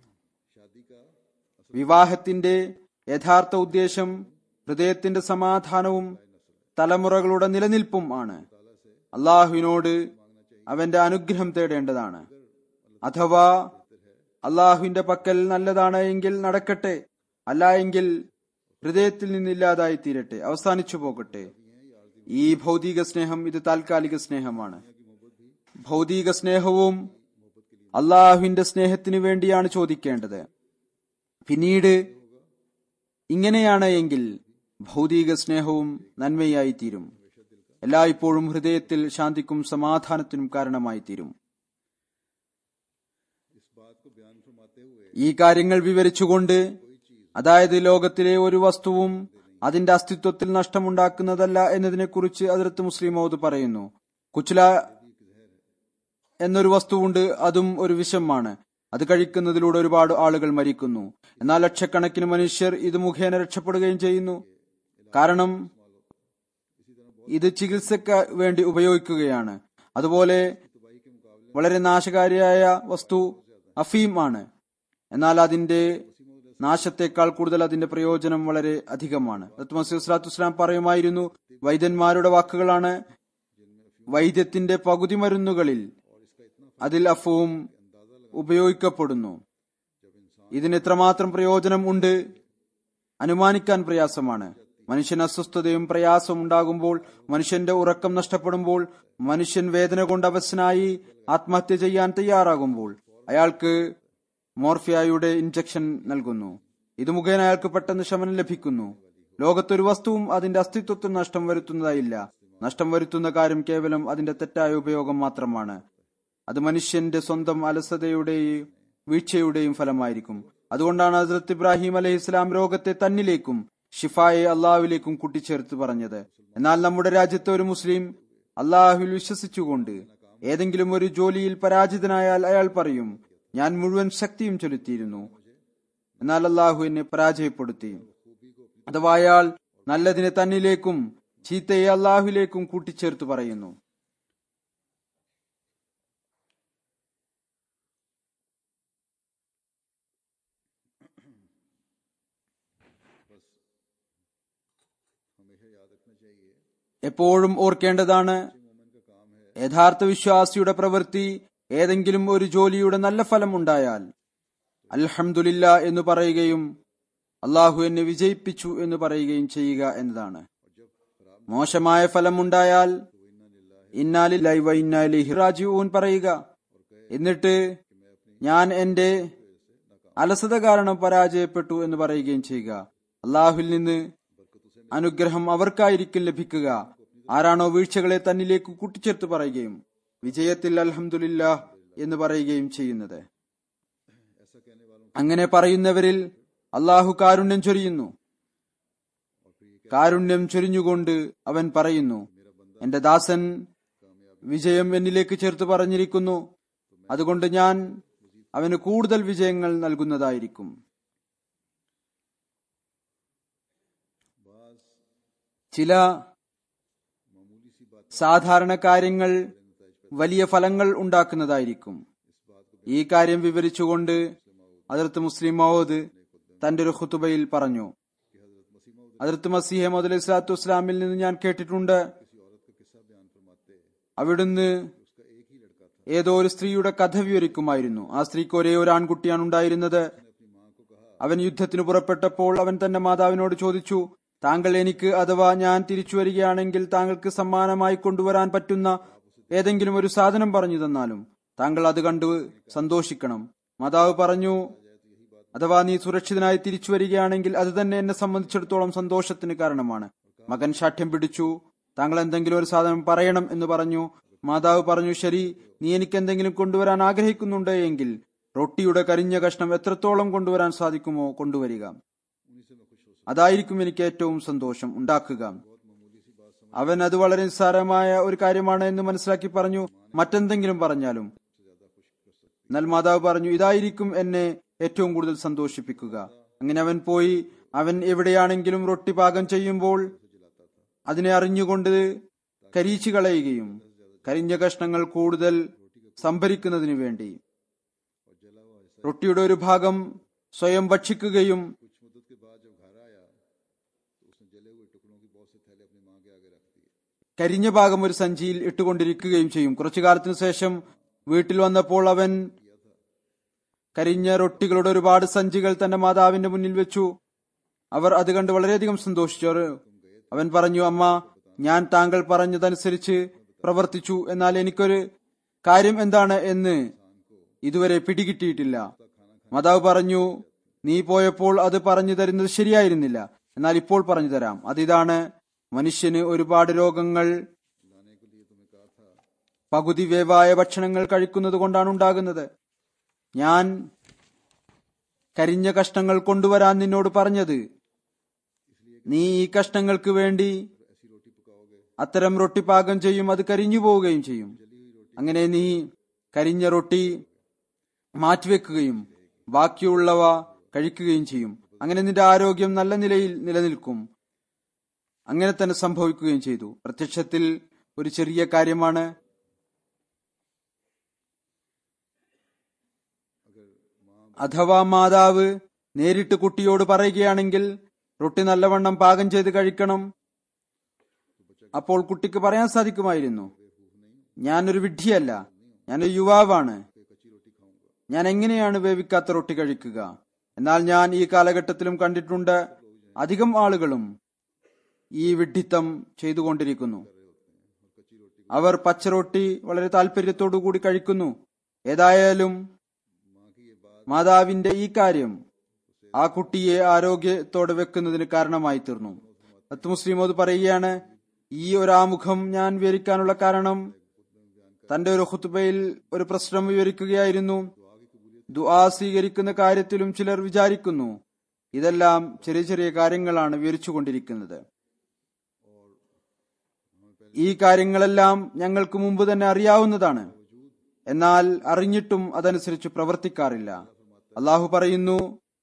വിവാഹത്തിന്റെ യഥാർത്ഥ ഉദ്ദേശം ഹൃദയത്തിന്റെ സമാധാനവും തലമുറകളുടെ നിലനിൽപ്പും ആണ് അള്ളാഹുവിനോട് അവന്റെ അനുഗ്രഹം തേടേണ്ടതാണ് അഥവാ അള്ളാഹുവിന്റെ പക്കൽ നല്ലതാണ് എങ്കിൽ നടക്കട്ടെ അല്ല എങ്കിൽ ഹൃദയത്തിൽ നിന്നില്ലാതായി തീരട്ടെ അവസാനിച്ചു പോകട്ടെ ഈ ഭൗതിക സ്നേഹം ഇത് താൽക്കാലിക സ്നേഹമാണ് ഭൗതിക സ്നേഹവും അള്ളാഹുവിന്റെ സ്നേഹത്തിന് വേണ്ടിയാണ് ചോദിക്കേണ്ടത് പിന്നീട് ഇങ്ങനെയാണ് എങ്കിൽ ഭൗതിക സ്നേഹവും നന്മയായി തീരും എല്ലായ്പ്പോഴും ഹൃദയത്തിൽ ശാന്തിക്കും സമാധാനത്തിനും കാരണമായി തീരും ഈ കാര്യങ്ങൾ വിവരിച്ചുകൊണ്ട് അതായത് ലോകത്തിലെ ഒരു വസ്തുവും അതിന്റെ അസ്തിത്വത്തിൽ നഷ്ടമുണ്ടാക്കുന്നതല്ല എന്നതിനെക്കുറിച്ച് അതിർത്ത് മുസ്ലിം മൗദ് പറയുന്നു കുച്ചുല എന്നൊരു വസ്തുവുണ്ട് അതും ഒരു വിഷമാണ് അത് കഴിക്കുന്നതിലൂടെ ഒരുപാട് ആളുകൾ മരിക്കുന്നു എന്നാൽ ലക്ഷക്കണക്കിന് മനുഷ്യർ ഇത് മുഖേന രക്ഷപ്പെടുകയും ചെയ്യുന്നു കാരണം ഇത് ചികിത്സക്ക് വേണ്ടി ഉപയോഗിക്കുകയാണ് അതുപോലെ വളരെ നാശകാരിയായ വസ്തു അഫീം ആണ് എന്നാൽ അതിന്റെ നാശത്തെക്കാൾ കൂടുതൽ അതിന്റെ പ്രയോജനം വളരെ അധികമാണ് മസീസ്ലാത്തുസ്ലാം പറയുമായിരുന്നു വൈദ്യന്മാരുടെ വാക്കുകളാണ് വൈദ്യത്തിന്റെ പകുതി മരുന്നുകളിൽ അതിൽ അഫവും ഉപയോഗിക്കപ്പെടുന്നു ഇതിന് എത്രമാത്രം പ്രയോജനം ഉണ്ട് അനുമാനിക്കാൻ പ്രയാസമാണ് മനുഷ്യൻ അസ്വസ്ഥതയും പ്രയാസവും ഉണ്ടാകുമ്പോൾ മനുഷ്യന്റെ ഉറക്കം നഷ്ടപ്പെടുമ്പോൾ മനുഷ്യൻ വേദന കൊണ്ട് അവശനായി ആത്മഹത്യ ചെയ്യാൻ തയ്യാറാകുമ്പോൾ അയാൾക്ക് മോർഫിയായുടെ ഇഞ്ചക്ഷൻ നൽകുന്നു ഇത് മുഖേന അയാൾക്ക് പെട്ടെന്ന് ശമനം ലഭിക്കുന്നു ലോകത്തൊരു വസ്തുവും അതിന്റെ അസ്തിത്വത്തിന് നഷ്ടം വരുത്തുന്നതായില്ല നഷ്ടം വരുത്തുന്ന കാര്യം കേവലം അതിന്റെ തെറ്റായ ഉപയോഗം മാത്രമാണ് അത് മനുഷ്യന്റെ സ്വന്തം അലസതയുടെയും വീഴ്ചയുടെയും ഫലമായിരിക്കും അതുകൊണ്ടാണ് ഹസ്രത്ത് ഇബ്രാഹിം അലഹി ഇസ്ലാം രോഗത്തെ തന്നിലേക്കും ഷിഫായെ അള്ളാഹുവിലേക്കും കൂട്ടിച്ചേർത്ത് പറഞ്ഞത് എന്നാൽ നമ്മുടെ രാജ്യത്തെ ഒരു മുസ്ലിം അള്ളാഹുവിൽ വിശ്വസിച്ചുകൊണ്ട് ഏതെങ്കിലും ഒരു ജോലിയിൽ പരാജിതനായാൽ അയാൾ പറയും ഞാൻ മുഴുവൻ ശക്തിയും ചെലുത്തിയിരുന്നു എന്നാൽ അള്ളാഹു എന്നെ പരാജയപ്പെടുത്തി അഥവാ അയാൾ നല്ലതിനെ തന്നിലേക്കും ചീത്തയെ അള്ളാഹുവിലേക്കും കൂട്ടിച്ചേർത്ത് പറയുന്നു എപ്പോഴും ഓർക്കേണ്ടതാണ് യഥാർത്ഥ വിശ്വാസിയുടെ പ്രവൃത്തി ഏതെങ്കിലും ഒരു ജോലിയുടെ നല്ല ഫലം ഉണ്ടായാൽ അൽഹംദുലില്ല എന്ന് പറയുകയും അള്ളാഹു എന്നെ വിജയിപ്പിച്ചു എന്ന് പറയുകയും ചെയ്യുക എന്നതാണ് മോശമായ ഫലം ഉണ്ടായാൽ ഇന്നാലില്ലായി വ ഇന്നാലിഹി റാജിഊൻ പറയുക എന്നിട്ട് ഞാൻ എന്റെ അലസത കാരണം പരാജയപ്പെട്ടു എന്ന് പറയുകയും ചെയ്യുക അള്ളാഹുവിൽ നിന്ന് അനുഗ്രഹം അവർക്കായിരിക്കും ലഭിക്കുക ആരാണോ വീഴ്ചകളെ തന്നിലേക്ക് കൂട്ടിച്ചേർത്ത് പറയുകയും വിജയത്തിൽ അൽഹംദുലില്ല എന്ന് പറയുകയും ചെയ്യുന്നത് അങ്ങനെ പറയുന്നവരിൽ അള്ളാഹു കാരുണ്യം ചൊരിയുന്നു കാരുണ്യം ചൊരിഞ്ഞുകൊണ്ട് അവൻ പറയുന്നു എന്റെ ദാസൻ വിജയം എന്നിലേക്ക് ചേർത്ത് പറഞ്ഞിരിക്കുന്നു അതുകൊണ്ട് ഞാൻ അവന് കൂടുതൽ വിജയങ്ങൾ നൽകുന്നതായിരിക്കും ചില സാധാരണ കാര്യങ്ങൾ വലിയ ഫലങ്ങൾ ഉണ്ടാക്കുന്നതായിരിക്കും ഈ കാര്യം വിവരിച്ചുകൊണ്ട് അതിർത്ത് മുസ്ലിം മൗദ് തന്റെ ഒരു ഖുത്തുബയിൽ പറഞ്ഞു അതിർത്ത് മസീഹ മുതൽ ഇസ്ലാത്തു ഇസ്ലാമിൽ നിന്ന് ഞാൻ കേട്ടിട്ടുണ്ട് അവിടുന്ന് ഏതോ ഒരു സ്ത്രീയുടെ കഥ വിവരിക്കുമായിരുന്നു ആ സ്ത്രീക്ക് ഒരേ ഒരു ആൺകുട്ടിയാണ് ഉണ്ടായിരുന്നത് അവൻ യുദ്ധത്തിന് പുറപ്പെട്ടപ്പോൾ അവൻ തന്റെ മാതാവിനോട് ചോദിച്ചു താങ്കൾ എനിക്ക് അഥവാ ഞാൻ തിരിച്ചു വരികയാണെങ്കിൽ താങ്കൾക്ക് സമ്മാനമായി കൊണ്ടുവരാൻ പറ്റുന്ന ഏതെങ്കിലും ഒരു സാധനം പറഞ്ഞു തന്നാലും താങ്കൾ അത് കണ്ടു സന്തോഷിക്കണം മാതാവ് പറഞ്ഞു അഥവാ നീ സുരക്ഷിതനായി തിരിച്ചു വരികയാണെങ്കിൽ അത് തന്നെ എന്നെ സംബന്ധിച്ചിടത്തോളം സന്തോഷത്തിന് കാരണമാണ് മകൻ ശാഠ്യം പിടിച്ചു താങ്കൾ എന്തെങ്കിലും ഒരു സാധനം പറയണം എന്ന് പറഞ്ഞു മാതാവ് പറഞ്ഞു ശരി നീ എനിക്ക് എന്തെങ്കിലും കൊണ്ടുവരാൻ ആഗ്രഹിക്കുന്നുണ്ട് എങ്കിൽ റൊട്ടിയുടെ കരിഞ്ഞ കഷ്ണം എത്രത്തോളം കൊണ്ടുവരാൻ സാധിക്കുമോ കൊണ്ടുവരിക അതായിരിക്കും എനിക്ക് ഏറ്റവും സന്തോഷം ഉണ്ടാക്കുക അവൻ അത് വളരെ നിസ്സാരമായ ഒരു കാര്യമാണ് എന്ന് മനസ്സിലാക്കി പറഞ്ഞു മറ്റെന്തെങ്കിലും പറഞ്ഞാലും എന്നാൽ മാതാവ് പറഞ്ഞു ഇതായിരിക്കും എന്നെ ഏറ്റവും കൂടുതൽ സന്തോഷിപ്പിക്കുക അങ്ങനെ അവൻ പോയി അവൻ എവിടെയാണെങ്കിലും റൊട്ടി പാകം ചെയ്യുമ്പോൾ അതിനെ അറിഞ്ഞുകൊണ്ട് കരിച്ചു കളയുകയും കരിഞ്ഞ കഷ്ണങ്ങൾ കൂടുതൽ സംഭരിക്കുന്നതിനു വേണ്ടി റൊട്ടിയുടെ ഒരു ഭാഗം സ്വയം ഭക്ഷിക്കുകയും കരിഞ്ഞ ഭാഗം ഒരു സഞ്ചിയിൽ ഇട്ടുകൊണ്ടിരിക്കുകയും ചെയ്യും കുറച്ചു കാലത്തിനു ശേഷം വീട്ടിൽ വന്നപ്പോൾ അവൻ കരിഞ്ഞ റൊട്ടികളുടെ ഒരുപാട് സഞ്ചികൾ തന്റെ മാതാവിന്റെ മുന്നിൽ വെച്ചു അവർ അത് കണ്ട് വളരെയധികം സന്തോഷിച്ചു അവൻ പറഞ്ഞു അമ്മ ഞാൻ താങ്കൾ പറഞ്ഞതനുസരിച്ച് പ്രവർത്തിച്ചു എന്നാൽ എനിക്കൊരു കാര്യം എന്താണ് എന്ന് ഇതുവരെ പിടികിട്ടിയിട്ടില്ല മാതാവ് പറഞ്ഞു നീ പോയപ്പോൾ അത് പറഞ്ഞു തരുന്നത് ശരിയായിരുന്നില്ല എന്നാൽ ഇപ്പോൾ പറഞ്ഞു തരാം അതിതാണ് മനുഷ്യന് ഒരുപാട് രോഗങ്ങൾ പകുതി വേവായ ഭക്ഷണങ്ങൾ കഴിക്കുന്നത് കൊണ്ടാണ് ഉണ്ടാകുന്നത് ഞാൻ കരിഞ്ഞ കഷ്ണങ്ങൾ കൊണ്ടുവരാൻ നിന്നോട് പറഞ്ഞത് നീ ഈ കഷ്ണങ്ങൾക്ക് വേണ്ടി അത്തരം റൊട്ടി പാകം ചെയ്യും അത് കരിഞ്ഞു പോവുകയും ചെയ്യും അങ്ങനെ നീ കരിഞ്ഞ റൊട്ടി മാറ്റിവെക്കുകയും ബാക്കിയുള്ളവ കഴിക്കുകയും ചെയ്യും അങ്ങനെ നിന്റെ ആരോഗ്യം നല്ല നിലയിൽ നിലനിൽക്കും അങ്ങനെ തന്നെ സംഭവിക്കുകയും ചെയ്തു പ്രത്യക്ഷത്തിൽ ഒരു ചെറിയ കാര്യമാണ് അഥവാ മാതാവ് നേരിട്ട് കുട്ടിയോട് പറയുകയാണെങ്കിൽ റൊട്ടി നല്ലവണ്ണം പാകം ചെയ്ത് കഴിക്കണം അപ്പോൾ കുട്ടിക്ക് പറയാൻ സാധിക്കുമായിരുന്നു ഞാനൊരു വിഡ്ഢിയല്ല ഞാനൊരു യുവാവാണ് ഞാൻ എങ്ങനെയാണ് വേവിക്കാത്ത റൊട്ടി കഴിക്കുക എന്നാൽ ഞാൻ ഈ കാലഘട്ടത്തിലും കണ്ടിട്ടുണ്ട് അധികം ആളുകളും ഈ വിഡ്ഢിത്തം ചെയ്തുകൊണ്ടിരിക്കുന്നു അവർ പച്ചറൊട്ടി വളരെ താല്പര്യത്തോടു കൂടി കഴിക്കുന്നു ഏതായാലും മാതാവിന്റെ ഈ കാര്യം ആ കുട്ടിയെ ആരോഗ്യത്തോടെ വെക്കുന്നതിന് കാരണമായി തീർന്നു അത്ത് മുസ്ലിമോത് പറയുകയാണ് ഈ ഒരാമുഖം ഞാൻ വിവരിക്കാനുള്ള കാരണം തന്റെ ഒരു ഹുത്തുബയിൽ ഒരു പ്രശ്നം വിവരിക്കുകയായിരുന്നു ദുആ സ്വീകരിക്കുന്ന കാര്യത്തിലും ചിലർ വിചാരിക്കുന്നു ഇതെല്ലാം ചെറിയ ചെറിയ കാര്യങ്ങളാണ് വിവരിച്ചുകൊണ്ടിരിക്കുന്നത് ഈ കാര്യങ്ങളെല്ലാം ഞങ്ങൾക്ക് മുമ്പ് തന്നെ അറിയാവുന്നതാണ് എന്നാൽ അറിഞ്ഞിട്ടും അതനുസരിച്ച് പ്രവർത്തിക്കാറില്ല അള്ളാഹു പറയുന്നു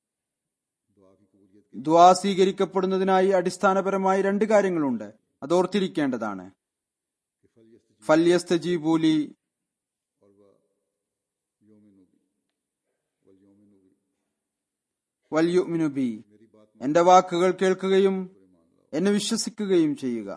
ദ്വാ സ്വീകരിക്കപ്പെടുന്നതിനായി അടിസ്ഥാനപരമായി രണ്ട് കാര്യങ്ങളുണ്ട് അതോർത്തിരിക്കേണ്ടതാണ് ഫല്യസ്തജീബൂലി വല്യുമിനുബി എന്റെ വാക്കുകൾ കേൾക്കുകയും എന്നെ വിശ്വസിക്കുകയും ചെയ്യുക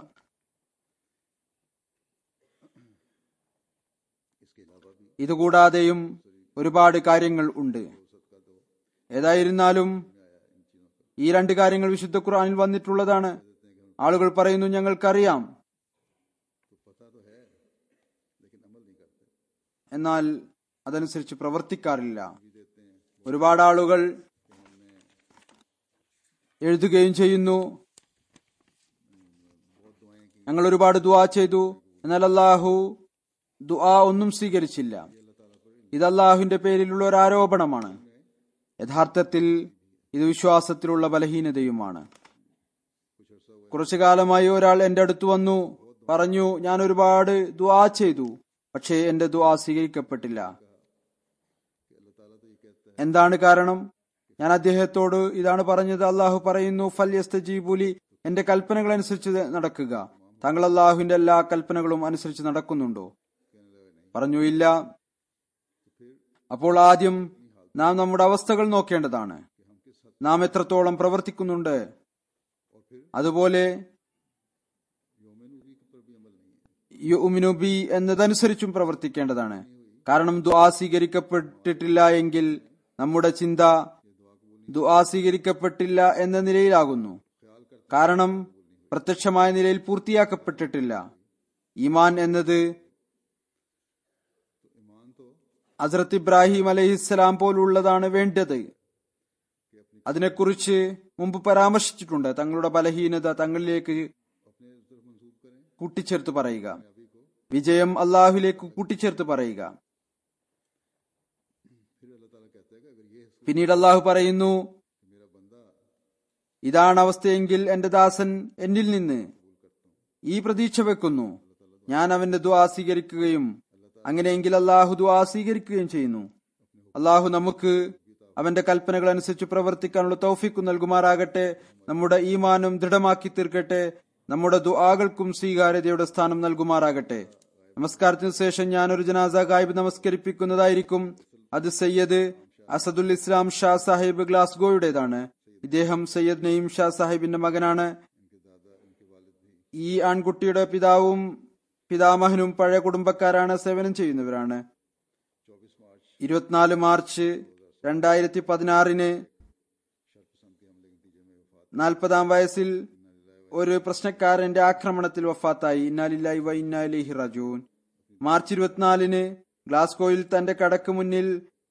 इसके अलावा भी ഇതുകൂടാതെയും ഒരുപാട് കാര്യങ്ങൾ ഉണ്ട് ഏതായിരുന്നാലും ഈ രണ്ട് കാര്യങ്ങൾ വിശുദ്ധ ഖുർആനിൽ വന്നിട്ടുള്ളതാണ് ആളുകൾ പറയുന്നു ഞങ്ങൾക്കറിയാം तो पता तो है लेकिन अमल नहीं करते എന്നാൽ അതനുസരിച്ച് പ്രവർത്തിക്കാറില്ല भी देते हैं ഒരുപാട് ആളുകൾ എഴുതുകയും ചെയ്യുന്നു ഞങ്ങൾ ഒരുപാട് ദുആ ചെയ്തു എന്നാൽ അള്ളാഹു ദുആ ഒന്നും സ്വീകരിച്ചില്ല ഇത് അള്ളാഹുവിന്റെ പേരിലുള്ള ഒരു ആരോപണമാണ് യഥാർത്ഥത്തിൽ ഇത് വിശ്വാസത്തിലുള്ള ബലഹീനതയുമാണ് കുറച്ചു കാലമായി ഒരാൾ എന്റെ അടുത്ത് വന്നു പറഞ്ഞു ഞാൻ ഒരുപാട് ദുആ ചെയ്തു പക്ഷേ എന്റെ ദുആ സ്വീകരിക്കപ്പെട്ടില്ല എന്താണ് കാരണം ഞാൻ അദ്ദേഹത്തോട് ഇതാണ് പറഞ്ഞത് അള്ളാഹു പറയുന്നു ഫൽ യസ്തജീബുലി എന്റെ കൽപ്പനകൾ അനുസരിച്ച് നടക്കുക താങ്കൾ അള്ളാഹുവിന്റെ എല്ലാ കൽപ്പനകളും അനുസരിച്ച് നടക്കുന്നുണ്ടോ പറഞ്ഞു ഇല്ല അപ്പോൾ ആദ്യം നാം നമ്മുടെ അവസ്ഥകൾ നോക്കേണ്ടതാണ് നാം എത്രത്തോളം പ്രവർത്തിക്കുന്നുണ്ട് അതുപോലെ യുമിനു ബി എന്നതനുസരിച്ചും പ്രവർത്തിക്കേണ്ടതാണ് കാരണം ദുആ സ്വീകരിക്കപ്പെട്ടിട്ടില്ല എങ്കിൽ നമ്മുടെ ചിന്ത ദുആ സ്വീകരിക്കപ്പെട്ടില്ല എന്ന നിലയിലാകുന്നു കാരണം പ്രത്യക്ഷമായ നിലയിൽ പൂർത്തിയാക്കപ്പെട്ടിട്ടില്ല ഈമാൻ എന്നത് ഹസ്രത്ത് ഇബ്രാഹിം അലഹിസ്സലാം പോലുള്ളതാണ് വേണ്ടത് അതിനെക്കുറിച്ച് മുമ്പ് പരാമർശിച്ചിട്ടുണ്ട് തങ്ങളുടെ ബലഹീനത തങ്ങളിലേക്ക് കൂട്ടിച്ചേർത്ത് പറയുക വിജയം അള്ളാഹുലേക്ക് കൂട്ടിച്ചേർത്ത് പറയുക പിന്നീട് അള്ളാഹു പറയുന്നു ഇതാണ് അവസ്ഥയെങ്കിൽ എന്റെ ദാസൻ എന്നിൽ നിന്ന് ഈ പ്രതീക്ഷ വെക്കുന്നു ഞാൻ അവന്റെ ദുആ സ്വീകരിക്കുകയും അങ്ങനെയെങ്കിൽ അള്ളാഹു ദുആ സ്വീകരിക്കുകയും ചെയ്യുന്നു അള്ളാഹു നമുക്ക് അവന്റെ കൽപ്പനകൾ അനുസരിച്ച് പ്രവർത്തിക്കാനുള്ള തൗഫിക്ക് നൽകുമാറാകട്ടെ നമ്മുടെ ഈമാനും ദൃഢമാക്കി തീർക്കട്ടെ നമ്മുടെ ദുആകൾക്കും സ്വീകാര്യതയുടെ സ്ഥാനം നൽകുമാറാകട്ടെ നമസ്കാരത്തിന് ശേഷം ഞാൻ ഒരു ജനാസ ഗായിബ് നമസ്കരിപ്പിക്കുന്നതായിരിക്കും അത് സയ്യദ് അസദുൽ ഇസ്ലാം ഷാ സാഹിബ് ഗ്ലാസ്ഗോയുടേതാണ് ഇദ്ദേഹം സയ്യദ് നഈം ഷാ സാഹിബിന്റെ മകനാണ് ഈ ആൺകുട്ടിയുടെ പിതാവും പിതാമഹനും പഴയ കുടുംബക്കാരാണ് സേവനം ചെയ്യുന്നവരാണ് ഇരുപത്തിനാല് മാർച്ച് രണ്ടായിരത്തി പതിനാറിന് നാൽപ്പതാം വയസ്സിൽ ഒരു പ്രശ്നക്കാരന്റെ ആക്രമണത്തിൽ വഫാത്തായി ഇന്നാലില്ലായി വ ഇന്നാലിഹി റജൂൻ മാർച്ച് ഇരുപത്തിനാലിന് ഗ്ലാസ്കോയിൽ തന്റെ കടക്ക് മുന്നിൽ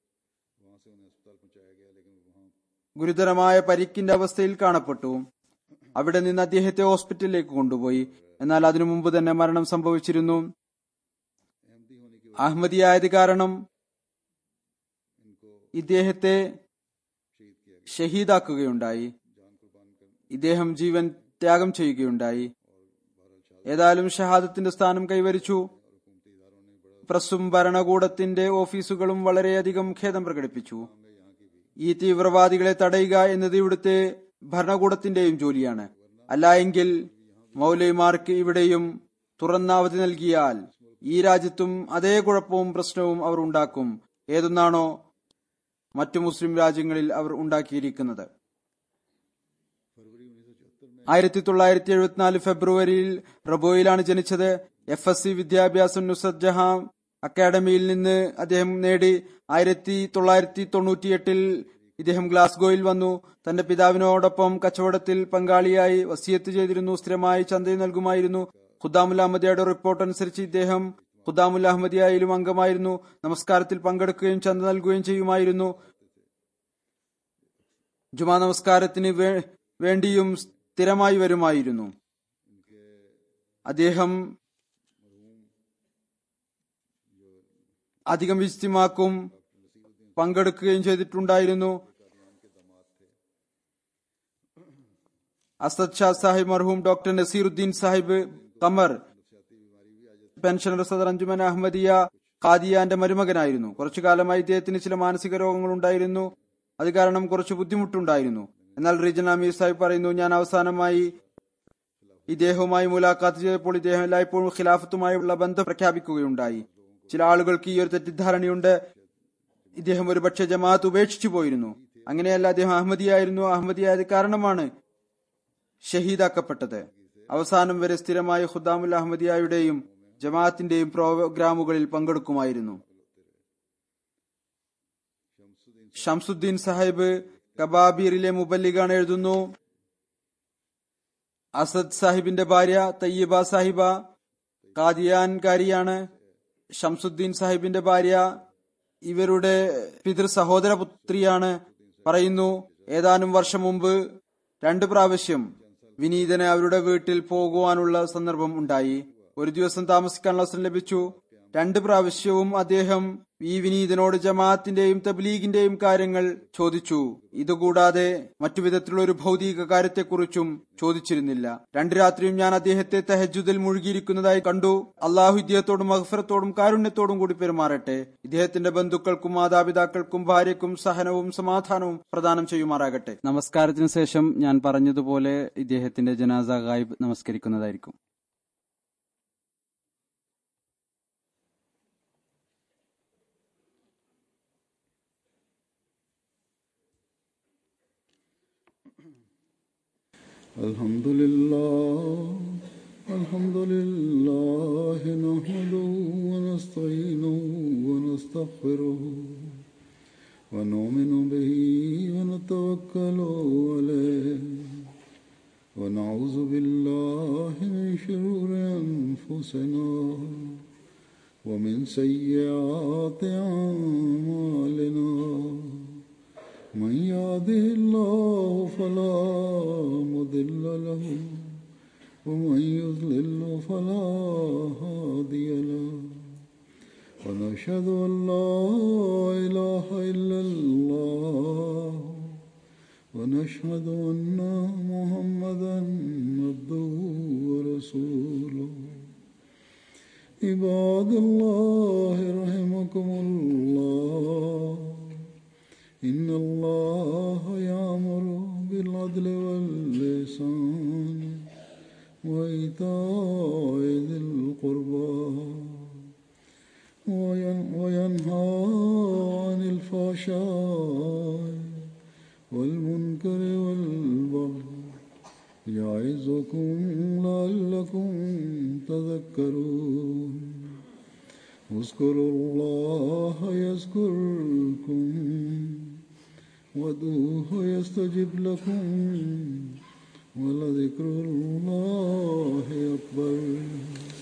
ഗുരുതരമായ പരിക്കിന്റെ അവസ്ഥയിൽ കാണപ്പെട്ടു അവിടെ നിന്ന് അദ്ദേഹത്തെ ഹോസ്പിറ്റലിലേക്ക് കൊണ്ടുപോയി എന്നാൽ അതിനു മുമ്പ് തന്നെ മരണം സംഭവിച്ചിരുന്നു അഹമ്മദിയായത് കാരണം ഇദ്ദേഹത്തെ ഷഹീദാക്കുകയുണ്ടായി ഇദ്ദേഹം ജീവൻ ത്യാഗം ചെയ്യുകയുണ്ടായി ഏതായാലും ഷഹാദത്തിന്റെ സ്ഥാനം കൈവരിച്ചു പ്രസ്സും ഭരണകൂടത്തിന്റെ ഓഫീസുകളും വളരെയധികം ഖേദം പ്രകടിപ്പിച്ചു ഈ തീവ്രവാദികളെ തടയുക എന്നത് ഇവിടുത്തെ ഭരണകൂടത്തിന്റെയും ജോലിയാണ് അല്ല എങ്കിൽ മൗലൈമാർക്ക് ഇവിടെയും തുറന്ന അവധി നൽകിയാൽ ഈ രാജ്യത്തും അതേ കുഴപ്പവും പ്രശ്നവും അവർ ഉണ്ടാക്കും ഏതൊന്നാണോ മറ്റു മുസ്ലിം രാജ്യങ്ങളിൽ അവർ ഉണ്ടാക്കിയിരിക്കുന്നത് ആയിരത്തി തൊള്ളായിരത്തി എഴുപത്തിനാല് ഫെബ്രുവരിയിൽ റബോയിലാണ് ജനിച്ചത് എഫ് എസ് സി വിദ്യാഭ്യാസം നുസത് ജഹാം അക്കാഡമിയിൽ നിന്ന് അദ്ദേഹം നേടി ആയിരത്തി തൊള്ളായിരത്തി തൊണ്ണൂറ്റിയെട്ടിൽ ഇദ്ദേഹം ഗ്ലാസ്ഗോയിൽ വന്നു തന്റെ പിതാവിനോടൊപ്പം കച്ചവടത്തിൽ പങ്കാളിയായി വസിയത്ത് ചെയ്തിരുന്നു സ്ഥിരമായി ചന്തയിൽ നൽകുമായിരുന്നു ഖുദ്ദാമുൽ അഹമ്മദിയുടെ റിപ്പോർട്ട് അനുസരിച്ച് ഇദ്ദേഹം ഖുദ്ദാമുൽ അഹമ്മദിയായാലും അംഗമായിരുന്നു നമസ്കാരത്തിൽ പങ്കെടുക്കുകയും ചന്ത നൽകുകയും ചെയ്യുമായിരുന്നു ജുമാ നമസ്കാരത്തിന് വേ- വേണ്ടിയും സ്ഥിരമായി വരുമായിരുന്നു അദ്ദേഹം അധികം വിസ്തിമാക്കും പങ്കെടുക്കുകയും ചെയ്തിട്ടുണ്ടായിരുന്നു അസദ് ഷാ സാഹിബ് മർഹൂം ഡോക്ടർ നസീറുദ്ദീൻ സാഹിബ് കമർ പെൻഷനർ സദർ അഞ്ജുമൻ അഹമ്മദിയ ഖാദിയാന്റെ മരുമകനായിരുന്നു കുറച്ചു കാലമായി ഇദ്ദേഹത്തിന് ചില മാനസിക രോഗങ്ങൾ ഉണ്ടായിരുന്നു അത് കാരണം കുറച്ച് ബുദ്ധിമുട്ടുണ്ടായിരുന്നു എന്നാൽ റീജൻ അമീർ സാഹിബ് പറയുന്നു ഞാൻ അവസാനമായി ഇദ്ദേഹവുമായി മുലാഖാത്ത് ചെയ്തപ്പോൾ ഇദ്ദേഹം എല്ലായ്പ്പോഴും ഖിലാഫത്തുമായുള്ള ബന്ധം പ്രഖ്യാപിക്കുകയുണ്ടായി ചില ആളുകൾക്ക് ഈ ഒരു തെറ്റിദ്ധാരണയുണ്ട് ഇദ്ദേഹം ഒരു പക്ഷേ ജമാഅത്ത് ഉപേക്ഷിച്ചു പോയിരുന്നു അങ്ങനെയല്ല അദ്ദേഹം അഹമ്മദിയായിരുന്നു അഹമ്മദിയായത് കാരണമാണ് ഷഹീദാക്കപ്പെട്ടത് അവസാനം വരെ സ്ഥിരമായി ഖുദ്ദാമുൽ അഹമ്മദിയായുടെയും ജമാഅത്തിന്റെയും പ്രോഗ്രാമുകളിൽ പങ്കെടുക്കുമായിരുന്നു ഷംസുദ്ദീൻ സാഹിബ് കബാബീറിലെ മുബല്ലിഗാണ് എഴുതുന്നു അസദ് സാഹിബിന്റെ ഭാര്യ തയ്യബ സാഹിബ കാദിയാൻകാരിയാണ് ഷംസുദ്ദീൻ സാഹിബിന്റെ ഭാര്യ ഇവരുടെ പിതൃ സഹോദരപുത്രിയാണ് പറയുന്നു ഏതാനും വർഷം മുമ്പ് രണ്ടു പ്രാവശ്യം വിനീതന് അവരുടെ വീട്ടിൽ പോകുവാനുള്ള സന്ദർഭം ഉണ്ടായി ഒരു ദിവസം താമസിക്കാനുള്ള അവസരം ലഭിച്ചു രണ്ട് പ്രാവശ്യവും അദ്ദേഹം ഈ വിനീതനോട് ജമാഅത്തിന്റെയും തബ്ലീഗിന്റെയും കാര്യങ്ങൾ ചോദിച്ചു ഇതുകൂടാതെ മറ്റു വിധത്തിലുള്ള ഒരു ഭൗതിക കാര്യത്തെക്കുറിച്ചും ചോദിച്ചിരുന്നില്ല രണ്ടു രാത്രിയും ഞാൻ അദ്ദേഹത്തെ തെഹജുദിൽ മുഴുകിയിരിക്കുന്നതായി കണ്ടു അള്ളാഹു ഇദ്ദേഹത്തോടും മഹഫറത്തോടും കാരുണ്യത്തോടും കൂടി പെരുമാറട്ടെ ഇദ്ദേഹത്തിന്റെ ബന്ധുക്കൾക്കും മാതാപിതാക്കൾക്കും ഭാര്യയ്ക്കും സഹനവും സമാധാനവും പ്രദാനം ചെയ്യുമാറാകട്ടെ നമസ്കാരത്തിന് ശേഷം ഞാൻ പറഞ്ഞതുപോലെ ഇദ്ദേഹത്തിന്റെ ജനാസ ഗായിബ് നമസ്കരിക്കുന്നതായിരിക്കും الحمد لله الحمد لله نحمده ونستعينه ونستغفره ونؤمن به ونتوكل عليه ونعوذ بالله من شرور أنفسنا ومن سيئات أعمالنا من يهده الله فلا مضل له ومن يضلل فلا هادي له ونشهد أن لا إله إلا الله ونشهد أن محمدا عبده ورسوله عباد الله رحمكم الله إن الله يأمر بالعدل واللسان وإيتاء ذي القربى وينهى عن الفحشاء والمنكر والبغي يعظكم لعلكم تذكرون اذكروا الله يذكركم وادعوه يستجب لكم ولذكر الله أكبر